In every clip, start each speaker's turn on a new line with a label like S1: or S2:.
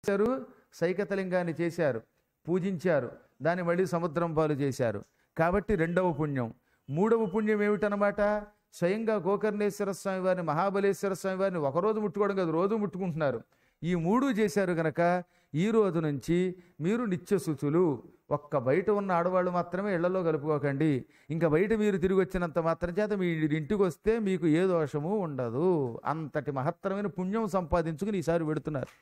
S1: చేశారు సైకతలింగాన్ని చేశారు పూజించారు దాన్ని మళ్ళీ సముద్రం పాలు చేశారు కాబట్టి రెండవ పుణ్యం మూడవ పుణ్యం ఏమిటనమాట స్వయంగా గోకర్ణేశ్వర స్వామి వారిని మహాబలేశ్వర స్వామి వారిని ఒకరోజు ముట్టుకోవడం కాదు రోజు ముట్టుకుంటున్నారు ఈ మూడు చేశారు గనక ఈ రోజు నుంచి మీరు నిత్యశుచులు ఒక్క బయట ఉన్న ఆడవాళ్ళు మాత్రమే ఇళ్లలో కలుపుకోకండి ఇంకా బయట మీరు తిరిగి వచ్చినంత మాత్రం చేత మీ ఇంటికి వస్తే మీకు ఏ దోషము ఉండదు అంతటి మహత్తరమైన పుణ్యం సంపాదించుకుని ఈసారి పెడుతున్నారు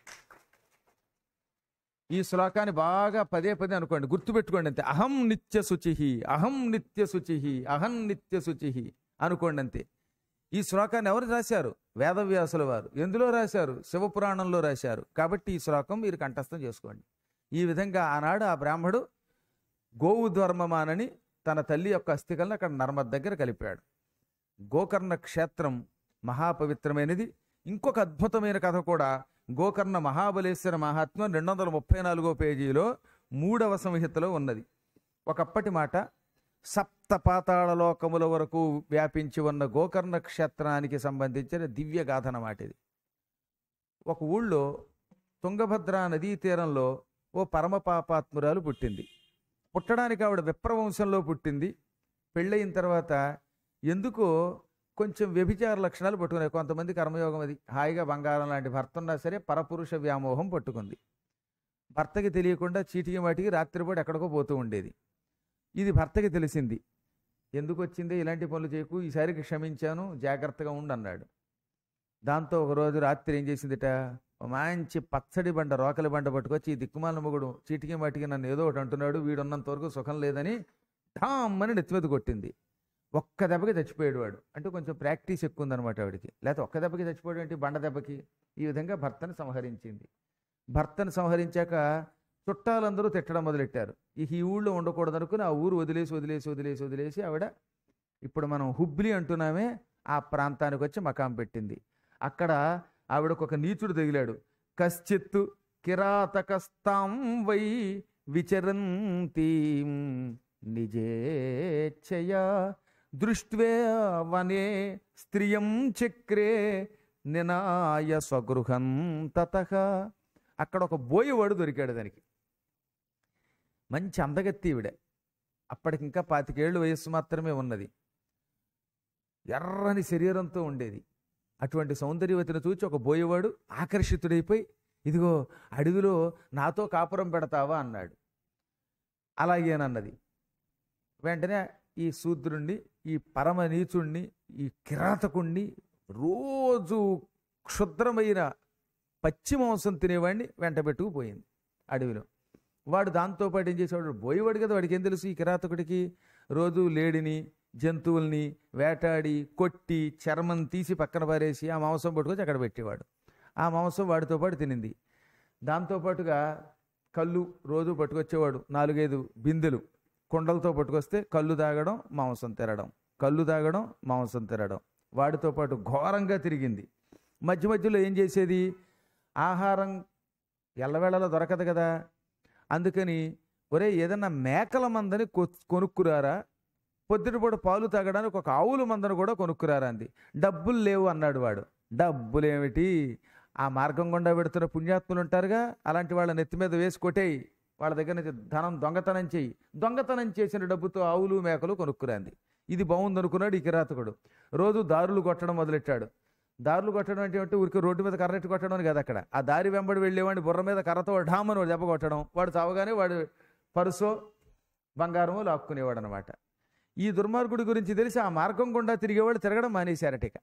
S1: ఈ శ్లోకాన్ని బాగా పదే పదే అనుకోండి గుర్తుపెట్టుకోండి అంతే అహం నిత్య శుచిహి అహం నిత్య శుచిహి అహం నిత్య శుచిహి అనుకోండి అంతే ఈ శ్లోకాన్ని ఎవరు రాశారు వేదవ్యాసుల వారు ఎందులో రాశారు శివపురాణంలో రాశారు కాబట్టి ఈ శ్లోకం మీరు కంఠస్థం చేసుకోండి ఈ విధంగా ఆనాడు ఆ బ్రాహ్మడు గోవు ధర్మమానని తన తల్లి యొక్క అస్థికలను అక్కడ నర్మద్ దగ్గర కలిపాడు గోకర్ణ క్షేత్రం మహాపవిత్రమైనది ఇంకొక అద్భుతమైన కథ కూడా గోకర్ణ మహాబలేశ్వర మహాత్మ్యం రెండు వందల ముప్పై నాలుగో పేజీలో మూడవ సంహితలో ఉన్నది ఒకప్పటి మాట సప్త పాతాళ లోకముల వరకు వ్యాపించి ఉన్న గోకర్ణ క్షేత్రానికి సంబంధించిన దివ్య గాథ అన్నమాట ఇది ఒక ఊళ్ళో తుంగభద్ర నదీ తీరంలో ఓ పరమ పాపాత్మురాలు పుట్టింది పుట్టడానికి ఆవిడ విప్రవంశంలో పుట్టింది పెళ్ళయిన తర్వాత ఎందుకో కొంచెం వ్యభిచార లక్షణాలు పట్టుకున్నాయి కొంతమంది కర్మయోగం అది హాయిగా బంగారం లాంటి భర్త ఉన్నా సరే పరపురుష వ్యామోహం పట్టుకుంది భర్తకి తెలియకుండా చీటికి మాటికి రాత్రిపూట ఎక్కడికో పోతూ ఉండేది ఇది భర్తకి తెలిసింది ఎందుకు వచ్చిందే ఇలాంటి పనులు చేయకు ఈసారికి క్షమించాను జాగ్రత్తగా ఉండు అన్నాడు దాంతో ఒకరోజు రాత్రి ఏం చేసిందిట ఓ మంచి పచ్చడి బండ రోకలి బండ పట్టుకొచ్చి ఈ దిక్కుమాల మొగుడు చీటికి మాటికి నన్ను ఏదో ఒకటి అంటున్నాడు వీడున్నంత వరకు సుఖం లేదని ఠామ్మని నెత్తిమీద కొట్టింది ఒక్క దెబ్బకి చచ్చిపోయాడు వాడు అంటే కొంచెం ప్రాక్టీస్ ఎక్కువ ఉందన్నమాట ఆవిడికి లేకపోతే ఒక్క దెబ్బకి చచ్చిపోయాడు ఏంటి బండ దెబ్బకి ఈ విధంగా భర్తను సంహరించింది భర్తను సంహరించాక చుట్టాలందరూ తిట్టడం మొదలెట్టారు ఇక ఈ ఊళ్ళో ఉండకూడదు అనుకుని ఆ ఊరు వదిలేసి వదిలేసి వదిలేసి వదిలేసి ఆవిడ ఇప్పుడు మనం హుబ్లీ అంటున్నామే ఆ ప్రాంతానికి వచ్చి మకాం పెట్టింది అక్కడ ఆవిడకు ఒక నీచుడు తగిలాడు కశ్చిత్తు కిరాతకస్తాం వై విచరంతి నిజేచ్ఛయ దృష్ట్వే వనే స్త్రియం చక్రే నినాయ స్వగృహం తతః అక్కడ ఒక బోయవాడు దొరికాడు దానికి మంచి అందగత్తి ఈవిడ అప్పటికి ఇంకా పాతికేళ్ళు వయస్సు మాత్రమే ఉన్నది ఎర్రని శరీరంతో ఉండేది అటువంటి సౌందర్యవతిని చూచి ఒక బోయేవాడు ఆకర్షితుడైపోయి ఇదిగో అడవిలో నాతో కాపురం పెడతావా అన్నాడు అలాగేనన్నది వెంటనే ఈ శూద్రుణ్ణి ఈ పరమ నీచుణ్ణి ఈ కిరాతకుణ్ణి రోజు క్షుద్రమైన పచ్చి మాంసం తినేవాడిని వెంట పెట్టుకుపోయింది అడవిలో వాడు దాంతోపాటు ఏం చేసేవాడు బోయేవాడు కదా వాడికి ఏం తెలుసు ఈ కిరాతకుడికి రోజు లేడిని జంతువుల్ని వేటాడి కొట్టి చర్మం తీసి పక్కన పారేసి ఆ మాంసం పట్టుకొచ్చి అక్కడ పెట్టేవాడు ఆ మాంసం వాడితో పాటు తినింది దాంతోపాటుగా కళ్ళు రోజు పట్టుకొచ్చేవాడు నాలుగైదు బిందెలు కుండలతో పట్టుకొస్తే కళ్ళు తాగడం మాంసం తినడం కళ్ళు తాగడం మాంసం తినడం వాడితో పాటు ఘోరంగా తిరిగింది మధ్య మధ్యలో ఏం చేసేది ఆహారం ఎల్లవేళలో దొరకదు కదా అందుకని ఒరే ఏదన్నా మేకల మందని కొ- కొనుక్కురారా పొద్దుటిపూట పాలు తాగడానికి ఒక ఆవుల మందను కూడా కొనుక్కురారా అంది డబ్బులు లేవు అన్నాడు వాడు డబ్బులేమిటి ఆ మార్గం గుండా పెడుతున్న పుణ్యాత్ములు ఉంటారుగా అలాంటి వాళ్ళ నెత్తి మీద వేసి కొట్టేయి వాళ్ళ దగ్గర నుంచి ధనం దొంగతనం చేయి దొంగతనం చేసిన డబ్బుతో ఆవులు మేకలు కొనుక్కురాంది ఇది బాగుంది అనుకున్నాడు ఈ కిరాతకుడు రోజు దారులు కొట్టడం మొదలెట్టాడు దారులు కొట్టడం అంటే ఏంటి ఊరికి రోడ్డు మీద కర్రెట్టు కొట్టడం అని కదా అక్కడ ఆ దారి వెంబడి వెళ్ళేవాడిని బుర్ర మీద కర్రతో ఢామని వాడు దెబ్బ కొట్టడం వాడు చావగానే వాడు పరుసో బంగారమో లాక్కునేవాడు అనమాట ఈ దుర్మార్గుడి గురించి తెలిసి ఆ మార్గం గుండా తిరిగేవాడు తిరగడం మానేశారట ఇక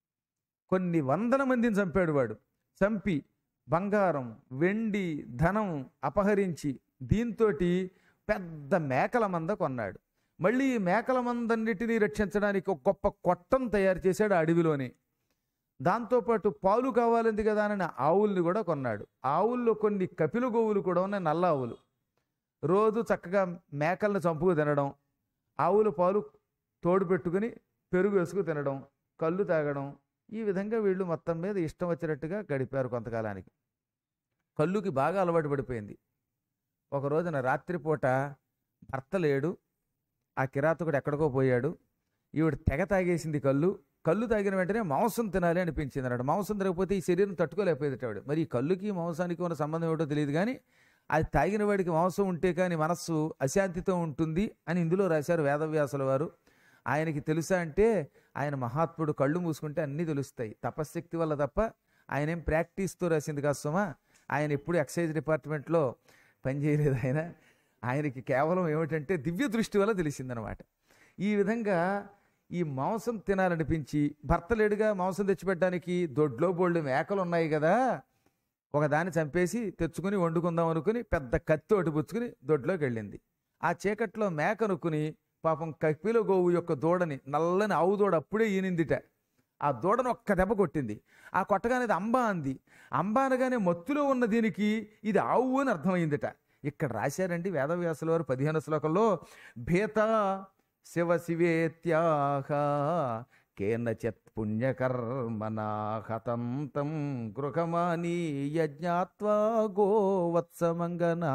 S1: కొన్ని వందల మందిని చంపాడు వాడు చంపి బంగారం వెండి ధనం అపహరించి దీంతోటి పెద్ద మేకల మంద కొన్నాడు మళ్ళీ ఈ మేకల మందన్నిటినీ రక్షించడానికి ఒక గొప్ప కొట్టం తయారు చేశాడు ఆ అడవిలోనే దాంతోపాటు పాలు కావాలంది కదా అని ఆవుల్ని కూడా కొన్నాడు ఆవుల్లో కొన్ని కపిల గోవులు కూడా ఉన్నాయి నల్ల ఆవులు రోజు చక్కగా మేకలను చంపుకు తినడం ఆవుల పాలు తోడు పెట్టుకుని పెరుగు వేసుకు తినడం కళ్ళు తాగడం ఈ విధంగా వీళ్ళు మొత్తం మీద ఇష్టం వచ్చినట్టుగా గడిపారు కొంతకాలానికి కళ్ళుకి బాగా అలవాటు పడిపోయింది ఒక రోజున రాత్రిపూట భర్త లేడు ఆ కిరాతకుడు ఎక్కడికో పోయాడు ఈవిడ తెగ తాగేసింది కళ్ళు కళ్ళు తాగిన వెంటనే మాంసం తినాలి అనిపించింది అన్నాడు మాంసం తినకపోతే ఈ శరీరం తట్టుకోలేకపోయేది ఆవిడ మరి ఈ కళ్ళుకి మాంసానికి ఉన్న సంబంధం ఏమిటో తెలియదు కానీ అది తాగిన వాడికి మాంసం ఉంటే కానీ మనస్సు అశాంతితో ఉంటుంది అని ఇందులో రాశారు వేదవ్యాసుల వారు ఆయనకి తెలుసా అంటే ఆయన మహాత్ముడు కళ్ళు మూసుకుంటే అన్నీ తెలుస్తాయి తపశ్శక్తి వల్ల తప్ప ఆయన ఏం ప్రాక్టీస్తో రాసింది కాస్తమా ఆయన ఎప్పుడు ఎక్సైజ్ డిపార్ట్మెంట్లో పనిచేయలేదు ఆయన ఆయనకి కేవలం ఏమిటంటే దివ్య దృష్టి వల్ల తెలిసిందనమాట ఈ విధంగా ఈ మాంసం తినాలనిపించి భర్త లేడుగా మాంసం తెచ్చిపెట్టడానికి దొడ్లో బోల్డ్ మేకలు ఉన్నాయి కదా ఒక దాన్ని చంపేసి తెచ్చుకుని వండుకుందాం అనుకుని పెద్ద కత్తి ఒకటి పుచ్చుకుని దొడ్లోకి వెళ్ళింది ఆ చీకట్లో మేక అనుకుని పాపం కపిల గోవు యొక్క దూడని నల్లని ఆవు దూడ అప్పుడే ఈనిందిట ఆ దూడను ఒక్క దెబ్బ కొట్టింది ఆ కొట్టగానే ఇది అంబా అంది అంబా అనగానే మత్తులో ఉన్న దీనికి ఇది ఆవు అని అర్థమైందిట ఇక్కడ రాశారండి వేదవ్యాసుల వారు పదిహేను శ్లోకంలో భీత శివ శివేత్యాహ కేనచిత్ పుణ్యకర్మనా హతంతం గృహమాని యజ్ఞాత్వా గోవత్సమంగనా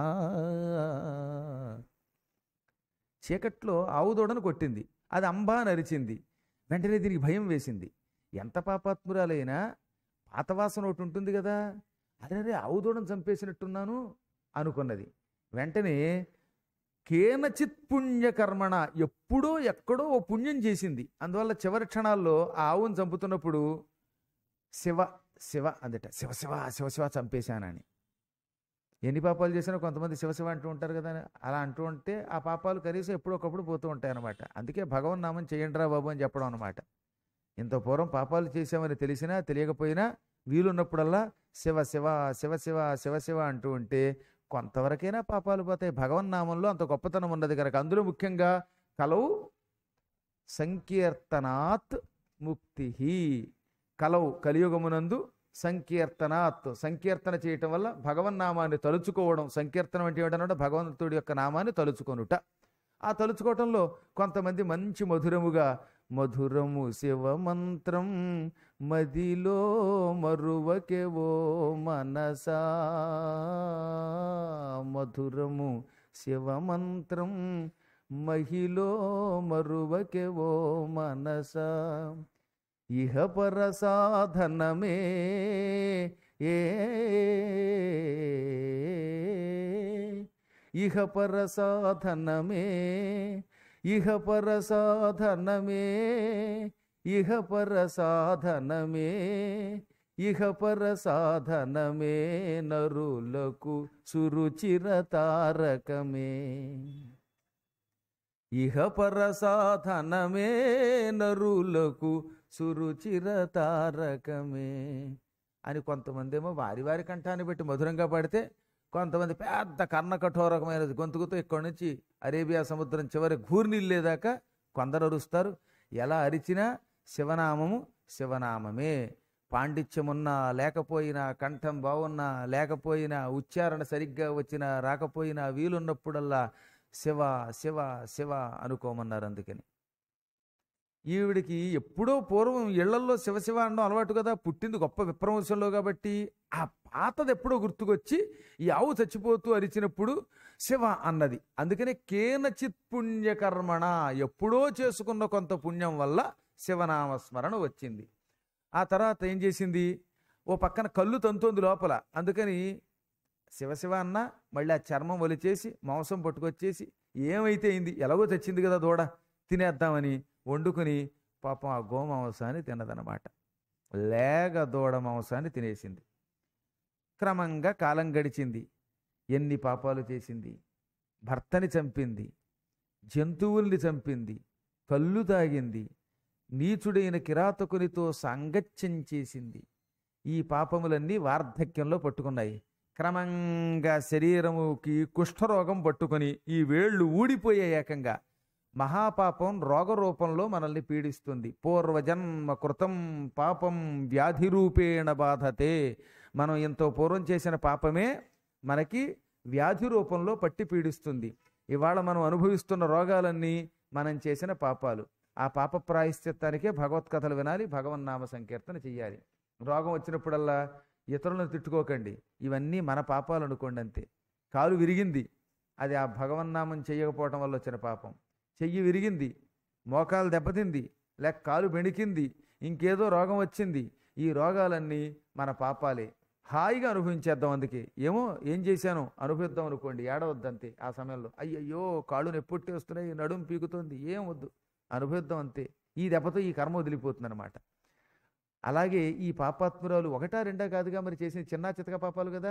S1: చీకట్లో ఆవు దూడను కొట్టింది అది అంబా నరిచింది వెంటనే దీనికి భయం వేసింది ఎంత పాపాత్మురాలైనా పాతవాసన ఒకటి ఉంటుంది కదా అదే ఆవు దూడను చంపేసినట్టున్నాను అనుకున్నది వెంటనే కేనచిత్ పుణ్యకర్మణ ఎప్పుడో ఎక్కడో ఓ పుణ్యం చేసింది అందువల్ల చివరి క్షణాల్లో ఆ ఆవును చంపుతున్నప్పుడు శివ శివ అందట శివ శివ శివ శివ చంపేశానని ఎన్ని పాపాలు చేసినా కొంతమంది శివ శివ అంటూ ఉంటారు కదా అలా అంటూ ఉంటే ఆ పాపాలు కనీసం ఎప్పుడొకప్పుడు పోతూ ఉంటాయి అనమాట అందుకే భగవన్ నామం చేయండిరా బాబు అని చెప్పడం అనమాట ఇంత పూర్వం పాపాలు చేసామని తెలిసినా తెలియకపోయినా వీలున్నప్పుడల్లా శివ శివ శివ శివ శివ శివ అంటూ ఉంటే కొంతవరకైనా పాపాలు పోతాయి భగవన్ నామంలో అంత గొప్పతనం ఉన్నది కనుక అందులో ముఖ్యంగా కలవు సంకీర్తనాత్ ముక్తి కలవు కలియుగమునందు సంకీర్తనాత్ సంకీర్తన చేయటం వల్ల భగవన్ నామాన్ని తలుచుకోవడం సంకీర్తనం అంటే ఏమిటంటే భగవంతుడి యొక్క నామాన్ని తలుచుకొనుట ఆ తలుచుకోవటంలో కొంతమంది మంచి మధురముగా మధురము శివ మంత్రం మదిలో మరువకెవో మనసా మధురము శివ మంత్రం మహిలో మరువకెవో మనసా ఇహ పర సాధనమే ఏ ఇహ పర సాధనమే ఇహ పర సాధనమే ఇహ పర సాధనమే ఇహ పర సాధనమే నరులకు సురుచిర తారకమే ఇహ పర సాధనమే నరులకు సురుచిర తారకమే అని కొంతమంది ఏమో వారి వారి కంఠాన్ని పెట్టి మధురంగా పాడితే కొంతమంది పెద్ద కర్ణ కఠోరకమైన గొంతుకుతో ఇక్కడి నుంచి అరేబియా సముద్రం చివరి ఘూర్నిల్లేదాకా కొందరు అరుస్తారు ఎలా అరిచినా శివనామము శివనామమే పాండిత్యమున్నా లేకపోయినా కంఠం బాగున్నా లేకపోయినా ఉచ్చారణ సరిగ్గా వచ్చినా రాకపోయినా వీలున్నప్పుడల్లా శివ శివ శివ అనుకోమన్నారు అందుకని ఈవిడికి ఎప్పుడో పూర్వం ఇళ్లల్లో శివశివ అనడం అలవాటు కదా పుట్టింది గొప్ప విప్రవంశంలో కాబట్టి ఆ పాతది ఎప్పుడో గుర్తుకొచ్చి ఈ ఆవు చచ్చిపోతూ అరిచినప్పుడు శివ అన్నది అందుకనే కేనచిత్ పుణ్యకర్మణ ఎప్పుడో చేసుకున్న కొంత పుణ్యం వల్ల శివనామస్మరణ వచ్చింది ఆ తర్వాత ఏం చేసింది ఓ పక్కన కళ్ళు తంతోంది లోపల అందుకని శివశివ అన్న మళ్ళీ ఆ చర్మం ఒలిచేసి మాంసం పట్టుకొచ్చేసి ఏమైతే అయింది ఎలాగో తెచ్చింది కదా దూడ తినేద్దామని వండుకుని పాపం ఆ గోమాంసాన్ని తిన్నదనమాట లేగ దూడ మాంసాన్ని తినేసింది క్రమంగా కాలం గడిచింది ఎన్ని పాపాలు చేసింది భర్తని చంపింది జంతువుల్ని చంపింది కళ్ళు తాగింది నీచుడైన కిరాతకునితో సాంగత్యం చేసింది ఈ పాపములన్నీ వార్ధక్యంలో పట్టుకున్నాయి క్రమంగా శరీరముకి కుష్ఠరోగం పట్టుకొని ఈ వేళ్ళు ఊడిపోయే ఏకంగా మహాపాపం రోగ రూపంలో మనల్ని పీడిస్తుంది పూర్వజన్మ కృతం పాపం వ్యాధి రూపేణ బాధతే మనం ఎంతో పూర్వం చేసిన పాపమే మనకి వ్యాధి రూపంలో పట్టి పీడిస్తుంది ఇవాళ మనం అనుభవిస్తున్న రోగాలన్నీ మనం చేసిన పాపాలు ఆ పాప ప్రాయశ్చిత్తానికే భగవత్కథలు వినాలి భగవన్నామ సంకీర్తన చెయ్యాలి రోగం వచ్చినప్పుడల్లా ఇతరులను తిట్టుకోకండి ఇవన్నీ మన పాపాలు అనుకోండి అంతే కాలు విరిగింది అది ఆ భగవన్నామం చేయకపోవటం వల్ల వచ్చిన పాపం చెయ్యి విరిగింది మోకాలు దెబ్బతింది లేక కాలు బెణికింది ఇంకేదో రోగం వచ్చింది ఈ రోగాలన్నీ మన పాపాలే హాయిగా అనుభవించేద్దాం అందుకే ఏమో ఏం చేశాను అనుభవిద్దాం అనుకోండి ఏడవద్దంతే ఆ సమయంలో అయ్యయ్యో కాళ్ళు నొప్పొట్టి వస్తున్నాయి నడుం పీకుతోంది ఏం వద్దు అనుభవిద్దాం అంతే ఈ దెబ్బతో ఈ కర్మ వదిలిపోతుంది అనమాట అలాగే ఈ పాపాత్మురాలు ఒకటా రెండా కాదుగా మరి చేసిన చిన్న చితక పాపాలు కదా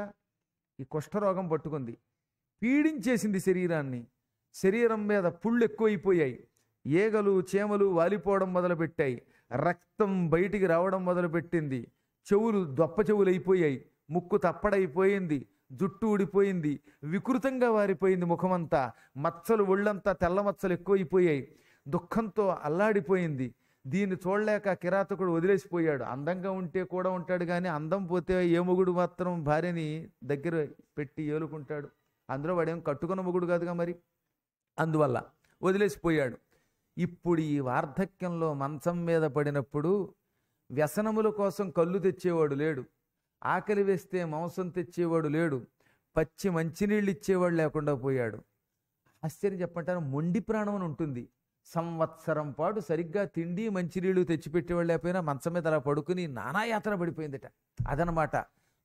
S1: ఈ కుష్ఠరోగం పట్టుకుంది పీడించేసింది శరీరాన్ని శరీరం మీద పుళ్ళు ఎక్కువైపోయాయి ఏగలు చేమలు వాలిపోవడం మొదలుపెట్టాయి రక్తం బయటికి రావడం మొదలుపెట్టింది చెవులు దొప్ప చెవులు అయిపోయాయి ముక్కు తప్పడైపోయింది జుట్టు ఊడిపోయింది వికృతంగా వారిపోయింది ముఖమంతా మచ్చలు ఒళ్ళంతా తెల్ల మచ్చలు ఎక్కువైపోయాయి దుఃఖంతో అల్లాడిపోయింది దీన్ని చూడలేక కిరాతకుడు వదిలేసిపోయాడు అందంగా ఉంటే కూడా ఉంటాడు కానీ అందం పోతే ఏ మొగుడు మాత్రం భార్యని దగ్గర పెట్టి ఏలుకుంటాడు అందులో వాడేం కట్టుకున్న మొగుడు కాదుగా మరి అందువల్ల వదిలేసిపోయాడు ఇప్పుడు ఈ వార్ధక్యంలో మంచం మీద పడినప్పుడు వ్యసనముల కోసం కళ్ళు తెచ్చేవాడు లేడు ఆకలి వేస్తే మాంసం తెచ్చేవాడు లేడు పచ్చి మంచినీళ్ళు ఇచ్చేవాడు లేకుండా పోయాడు ఆశ్చర్యం చెప్పంటాను మొండి ప్రాణం అని ఉంటుంది సంవత్సరం పాటు సరిగ్గా తిండి మంచినీళ్ళు తెచ్చిపెట్టేవాళ్ళు లేకపోయినా మంచం మీద అలా పడుకుని నానాయాతన పడిపోయిందట అదనమాట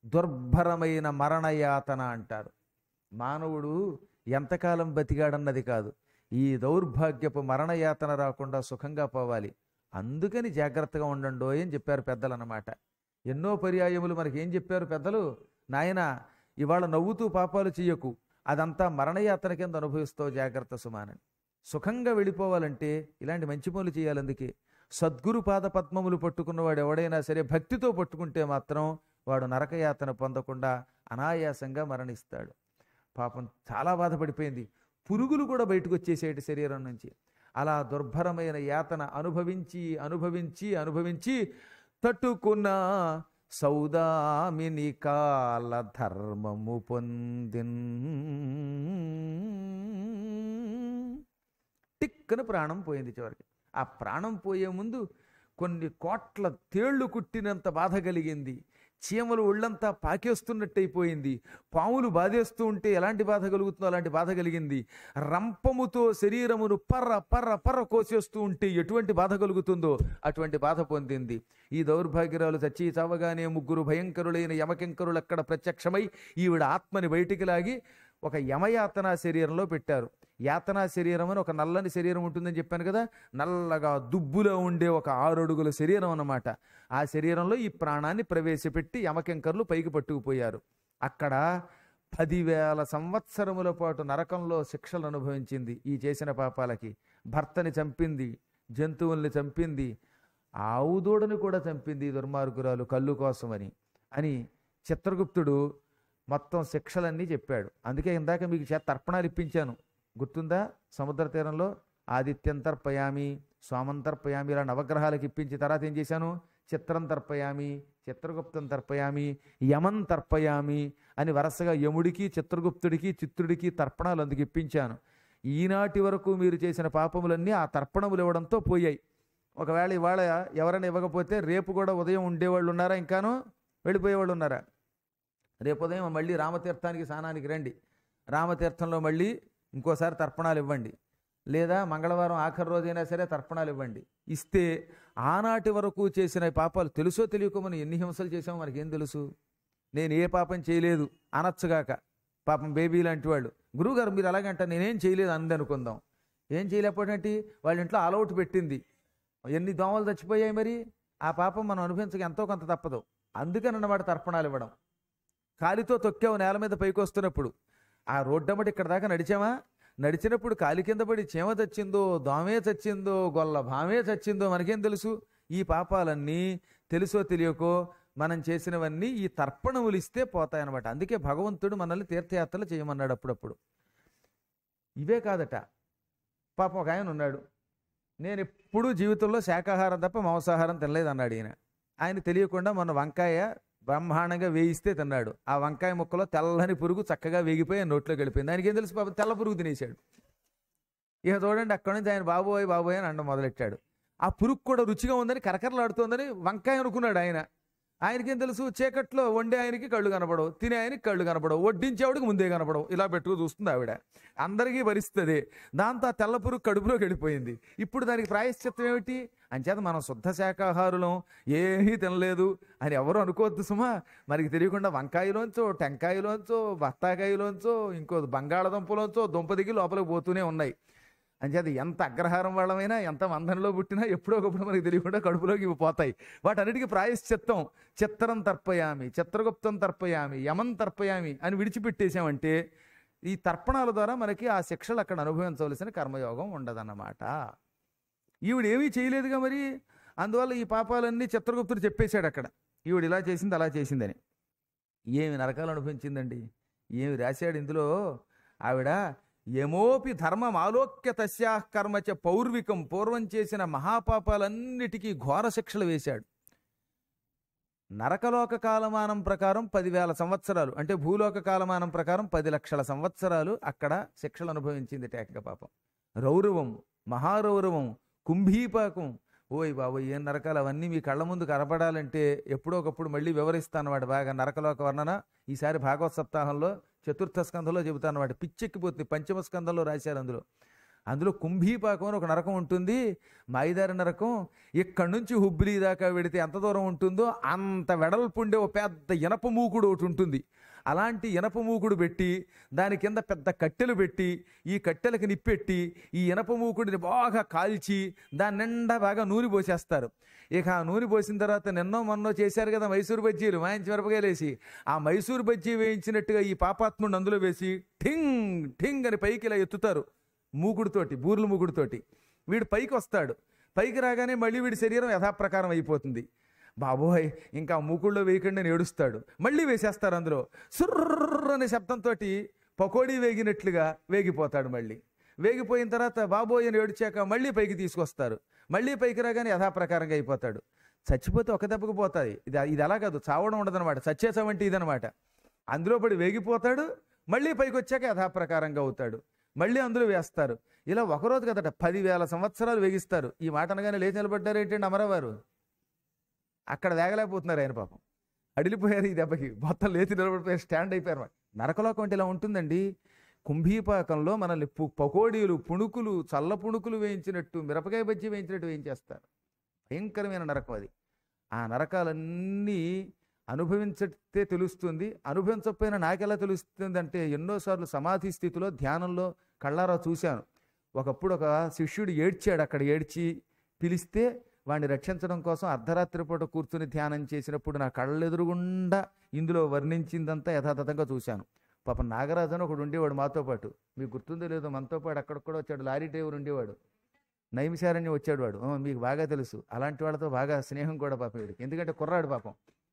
S1: దుర్భరమైన మరణయాతన అంటారు మానవుడు ఎంతకాలం బతికాడన్నది కాదు ఈ దౌర్భాగ్యపు మరణయాతన రాకుండా సుఖంగా పోవాలి అందుకని జాగ్రత్తగా ఉండండో అని చెప్పారు పెద్దలు అన్నమాట ఎన్నో పర్యాయములు మనకి ఏం చెప్పారు పెద్దలు నాయన ఇవాళ నవ్వుతూ పాపాలు చెయ్యకు అదంతా మరణయాతన కింద అనుభవిస్తావు జాగ్రత్త సుమానని సుఖంగా వెళ్ళిపోవాలంటే ఇలాంటి మంచి పనులు చేయాలి అందుకే సద్గురు పాద పద్మములు పట్టుకున్నవాడు ఎవడైనా సరే భక్తితో పట్టుకుంటే మాత్రం వాడు నరకయాతన పొందకుండా అనాయాసంగా మరణిస్తాడు పాపం చాలా బాధపడిపోయింది పురుగులు కూడా బయటకు వచ్చేసేటి శరీరం నుంచి అలా దుర్భరమైన యాతన అనుభవించి అనుభవించి అనుభవించి తట్టుకున్న సౌదామిని కాల ధర్మము పొందిన్ టిక్కన ప్రాణం పోయింది చివరికి ఆ ప్రాణం పోయే ముందు కొన్ని కోట్ల తేళ్లు కుట్టినంత బాధ కలిగింది చీమలు ఒళ్ళంతా పాకేస్తున్నట్టయిపోయింది పాములు బాధేస్తూ ఉంటే ఎలాంటి బాధ కలుగుతుందో అలాంటి బాధ కలిగింది రంపముతో శరీరమును పర్ర పర్ర పర్ర కోసేస్తూ ఉంటే ఎటువంటి బాధ కలుగుతుందో అటువంటి బాధ పొందింది ఈ దౌర్భాగ్యరాలు చచ్చి చావగానే ముగ్గురు భయంకరులైన యమకింకరులు అక్కడ ప్రత్యక్షమై ఈవిడ ఆత్మని బయటికి లాగి ఒక యమయాతనా శరీరంలో పెట్టారు యాతనా శరీరం అని ఒక నల్లని శరీరం ఉంటుందని చెప్పాను కదా నల్లగా దుబ్బులో ఉండే ఒక ఆరు అడుగుల శరీరం అన్నమాట ఆ శరీరంలో ఈ ప్రాణాన్ని ప్రవేశపెట్టి యమకింకర్లు పైకి పట్టుకుపోయారు అక్కడ పదివేల సంవత్సరముల పాటు నరకంలో శిక్షలు అనుభవించింది ఈ చేసిన పాపాలకి భర్తని చంపింది జంతువుల్ని చంపింది ఆవుదూడని కూడా చంపింది ఈ దుర్మార్గురాలు కళ్ళు కోసమని అని చిత్రగుప్తుడు మొత్తం శిక్షలన్నీ చెప్పాడు అందుకే ఇందాక మీకు చేత తర్పణాలు ఇప్పించాను గుర్తుందా సముద్ర తీరంలో ఆదిత్యం తర్పయామి సోమం తర్పయామి ఇలా నవగ్రహాలకు ఇప్పించి తర్వాత ఏం చేశాను చిత్రం తర్పయామి చిత్రగుప్తం తర్పయామి యమం తర్పయామి అని వరుసగా యముడికి చిత్రగుప్తుడికి చిత్రుడికి తర్పణాలు అందుకు ఇప్పించాను ఈనాటి వరకు మీరు చేసిన పాపములన్నీ ఆ తర్పణములు ఇవ్వడంతో పోయాయి ఒకవేళ ఇవాళ ఎవరైనా ఇవ్వకపోతే రేపు కూడా ఉదయం ఉండేవాళ్ళు ఉన్నారా ఇంకాను వెళ్ళిపోయేవాళ్ళు ఉన్నారా రేపు ఉదయం మళ్ళీ రామతీర్థానికి స్నానానికి రండి రామతీర్థంలో మళ్ళీ ఇంకోసారి తర్పణాలు ఇవ్వండి లేదా మంగళవారం ఆఖరి రోజైనా సరే తర్పణాలు ఇవ్వండి ఇస్తే ఆనాటి వరకు చేసిన పాపాలు తెలుసో తెలియకో మనం ఎన్ని హింసలు చేసామో మనకేం తెలుసు నేను ఏ పాపం చేయలేదు అనొచ్చుగాక పాపం బేబీ లాంటి వాళ్ళు గురువుగారు మీరు అలాగే అంటారు నేనేం చేయలేదు అంది అనుకుందాం ఏం చేయలేకపోయినట్టు వాళ్ళ ఇంట్లో ఆలౌట్ పెట్టింది ఎన్ని దోమలు చచ్చిపోయాయి మరి ఆ పాపం మనం అనుభవించక ఎంతో కొంత తప్పదు అందుకని అన్నమాట తర్పణాలు ఇవ్వడం కాలితో తొక్కావు నేల మీద పైకి వస్తున్నప్పుడు ఆ రోడ్డమ్మటి ఇక్కడ దాకా నడిచామా నడిచినప్పుడు కాలి కింద పడి చీమ చచ్చిందో దోమే చచ్చిందో గొల్ల భామే చచ్చిందో మనకేం తెలుసు ఈ పాపాలన్నీ తెలుసో తెలియకో మనం చేసినవన్నీ ఈ తర్పణములు ఇస్తే పోతాయన్నమాట అందుకే భగవంతుడు మనల్ని తీర్థయాత్రలు చేయమన్నాడు అప్పుడప్పుడు ఇవే కాదట పాపం ఒక ఆయన ఉన్నాడు నేను ఎప్పుడూ జీవితంలో శాకాహారం తప్ప మాంసాహారం తినలేదు అన్నాడు ఈయన ఆయన తెలియకుండా మొన్న వంకాయ బ్రహ్మాండంగా వేయిస్తే తిన్నాడు ఆ వంకాయ ముక్కలో తెల్లని పురుగు చక్కగా వేగిపోయి ఆయన నోట్లోకి వెళ్ళిపోయింది ఆయనకి ఏం తెలుసు పాపం తెల్ల పురుగు తినేశాడు ఇక చూడండి అక్కడి నుంచి ఆయన బాబోయ్ బాబోయ్ అని అండం మొదలెట్టాడు ఆ పురుగు కూడా రుచిగా ఉందని కరకరలాడుతోందని వంకాయ అనుకున్నాడు ఆయన ఆయనకేం తెలుసు చీకట్లో వండే ఆయనకి కళ్ళు కనపడవు తినే ఆయనకి కళ్ళు కనపడవు వడ్డించేవాడికి ముందే కనపడవు ఇలా పెట్టుకు చూస్తుంది ఆవిడ అందరికీ భరిస్తుంది దాంతో ఆ తెల్ల పురుగు కడుపులోకి వెళ్ళిపోయింది ఇప్పుడు దానికి ప్రాయశ్చిత్తం ఏమిటి అంచేత మనం శుద్ధ శాకాహారులం ఏమీ తినలేదు అని ఎవరు అనుకోవద్దు సుమా మనకి తెలియకుండా వంకాయలోంచో టెంకాయలోంచో బత్తాకాయలోంచో ఇంకో బంగాళదుంపలోంచో దుంప దిగి లోపలికి పోతూనే ఉన్నాయి అంచేత ఎంత అగ్రహారం వాళ్ళమైనా ఎంత వంధనలో పుట్టినా ఎప్పుడో ఒకప్పుడు మనకి తెలియకుండా కడుపులోకి ఇవి పోతాయి వాటన్నిటికీ ప్రాయశ్చిత్తం చిత్రం తర్పయామి చిత్రగుప్తం తర్పయామి యమం తర్పయామి అని విడిచిపెట్టేశామంటే ఈ తర్పణాల ద్వారా మనకి ఆ శిక్షలు అక్కడ అనుభవించవలసిన కర్మయోగం ఉండదన్నమాట ఈవిడ ఏమీ చేయలేదుగా మరి అందువల్ల ఈ పాపాలన్నీ చిత్రగుప్తుడు చెప్పేశాడు అక్కడ ఈవిడ ఇలా చేసింది అలా చేసిందని ఏమి నరకాలు అనుభవించిందండి ఏమి రాశాడు ఇందులో ఆవిడ ఏమోపి ధర్మం ఆలోక్య తస్యా కర్మచ పౌర్వికం పూర్వం చేసిన మహాపాపాలన్నిటికీ ఘోర శిక్షలు వేశాడు నరకలోక కాలమానం ప్రకారం పదివేల సంవత్సరాలు అంటే భూలోక కాలమానం ప్రకారం పది లక్షల సంవత్సరాలు అక్కడ శిక్షలు అనుభవించింది టేక పాపం రౌరవం మహారౌరవం కుంభీపాకం ఓయ్ బాబు ఏం నరకాలు అవన్నీ మీ కళ్ళ ముందు కనపడాలంటే ఎప్పుడో ఒకప్పుడు మళ్ళీ వివరిస్తాను వాడు బాగా నరకలోక వర్ణన ఈసారి భాగవత సప్తాహంలో చతుర్థ స్కంధంలో చెబుతాను వాడు పిచ్చెక్కిపోతుంది పంచమ స్కంధంలో రాశారు అందులో అందులో కుంభీపాకం అని ఒక నరకం ఉంటుంది మాయిదారి నరకం ఇక్కడి నుంచి హుబ్లీ దాకా వెడితే ఎంత దూరం ఉంటుందో అంత వెడల్పు ఉండే ఒక పెద్ద ఇనప మూకుడు ఒకటి ఉంటుంది అలాంటి ఇనప మూకుడు పెట్టి దాని కింద పెద్ద కట్టెలు పెట్టి ఈ కట్టెలకు నిప్పెట్టి ఈ ఇనప మూకుడిని బాగా కాల్చి దాని నిండా బాగా నూనె పోసేస్తారు ఇక ఆ నూనె పోసిన తర్వాత నిన్నో మొన్నో చేశారు కదా మైసూరు బజ్జీలు మాయించి మిరపకాయలు వేసి ఆ మైసూరు బజ్జీ వేయించినట్టుగా ఈ పాపాత్ముడిని అందులో వేసి ఠింగ్ ఠింగ్ అని పైకి ఇలా ఎత్తుతారు మూకుడుతోటి బూర్లు మూకుడుతోటి వీడు పైకి వస్తాడు పైకి రాగానే మళ్ళీ వీడి శరీరం యథాప్రకారం అయిపోతుంది బాబోయ్ ఇంకా మూకుళ్ళో వేయకుండా అని ఏడుస్తాడు మళ్ళీ వేసేస్తారు అందులో సుర్ర అనే శబ్దంతో పకోడీ వేగినట్లుగా వేగిపోతాడు మళ్ళీ వేగిపోయిన తర్వాత బాబోయ్ అని ఏడ్చాక మళ్ళీ పైకి తీసుకొస్తారు మళ్ళీ పైకి రాగానే యథాప్రకారంగా అయిపోతాడు చచ్చిపోతే ఒక దెబ్బకు పోతాయి ఇది ఇది అలా కాదు చావడం ఉండదన్నమాట చచ్చేసామంటే ఇదనమాట అందులో పడి వేగిపోతాడు మళ్ళీ పైకి వచ్చాక యథాప్రకారంగా అవుతాడు మళ్ళీ అందులో వేస్తారు ఇలా ఒకరోజు కదట పదివేల సంవత్సరాలు వేగిస్తారు ఈ మాట అనగానే లేచి నిలబడ్డారు ఏంటండి అమరవారు అక్కడ వేగలేకపోతున్నారు ఆయన పాపం అడిలిపోయారు ఈ దెబ్బకి మొత్తం లేచి నిలబడిపోయారు స్టాండ్ అయిపోయారు నరకలోకం అంటే ఇలా ఉంటుందండి కుంభీపాకంలో మనల్ని పు- పకోడీలు పుణుకులు చల్ల పుణుకులు వేయించినట్టు మిరపకాయ బజ్జీ వేయించినట్టు వేయించేస్తారు భయంకరమైన నరకం అది ఆ నరకాలన్నీ అనుభవించతే తెలుస్తుంది అనుభవించకపోయినా నాకెలా తెలుస్తుంది అంటే ఎన్నోసార్లు సమాధి స్థితిలో ధ్యానంలో కళ్ళారా చూశాను ఒకప్పుడు ఒక శిష్యుడు ఏడ్చాడు అక్కడ ఏడ్చి పిలిస్తే వాడిని రక్షించడం కోసం అర్ధరాత్రి పూట కూర్చుని ధ్యానం చేసినప్పుడు నా కళ్ళెదురుగుండా ఇందులో వర్ణించిందంతా యథాతథంగా చూశాను పాపం నాగరాజు అని ఒకడు ఉండేవాడు మాతో పాటు మీకు గుర్తుందో లేదో మనతో పాటు అక్కడ కూడా వచ్చాడు లారీ డ్రైవర్ ఉండేవాడు నైమిషారణ్యం వచ్చాడు వాడు "ఆ, మీకు బాగా తెలుసు అలాంటి వాళ్ళతో బాగా స్నేహం కూడా పాపం వీడికి ఎందుకంటే కుర్రాడు పాపం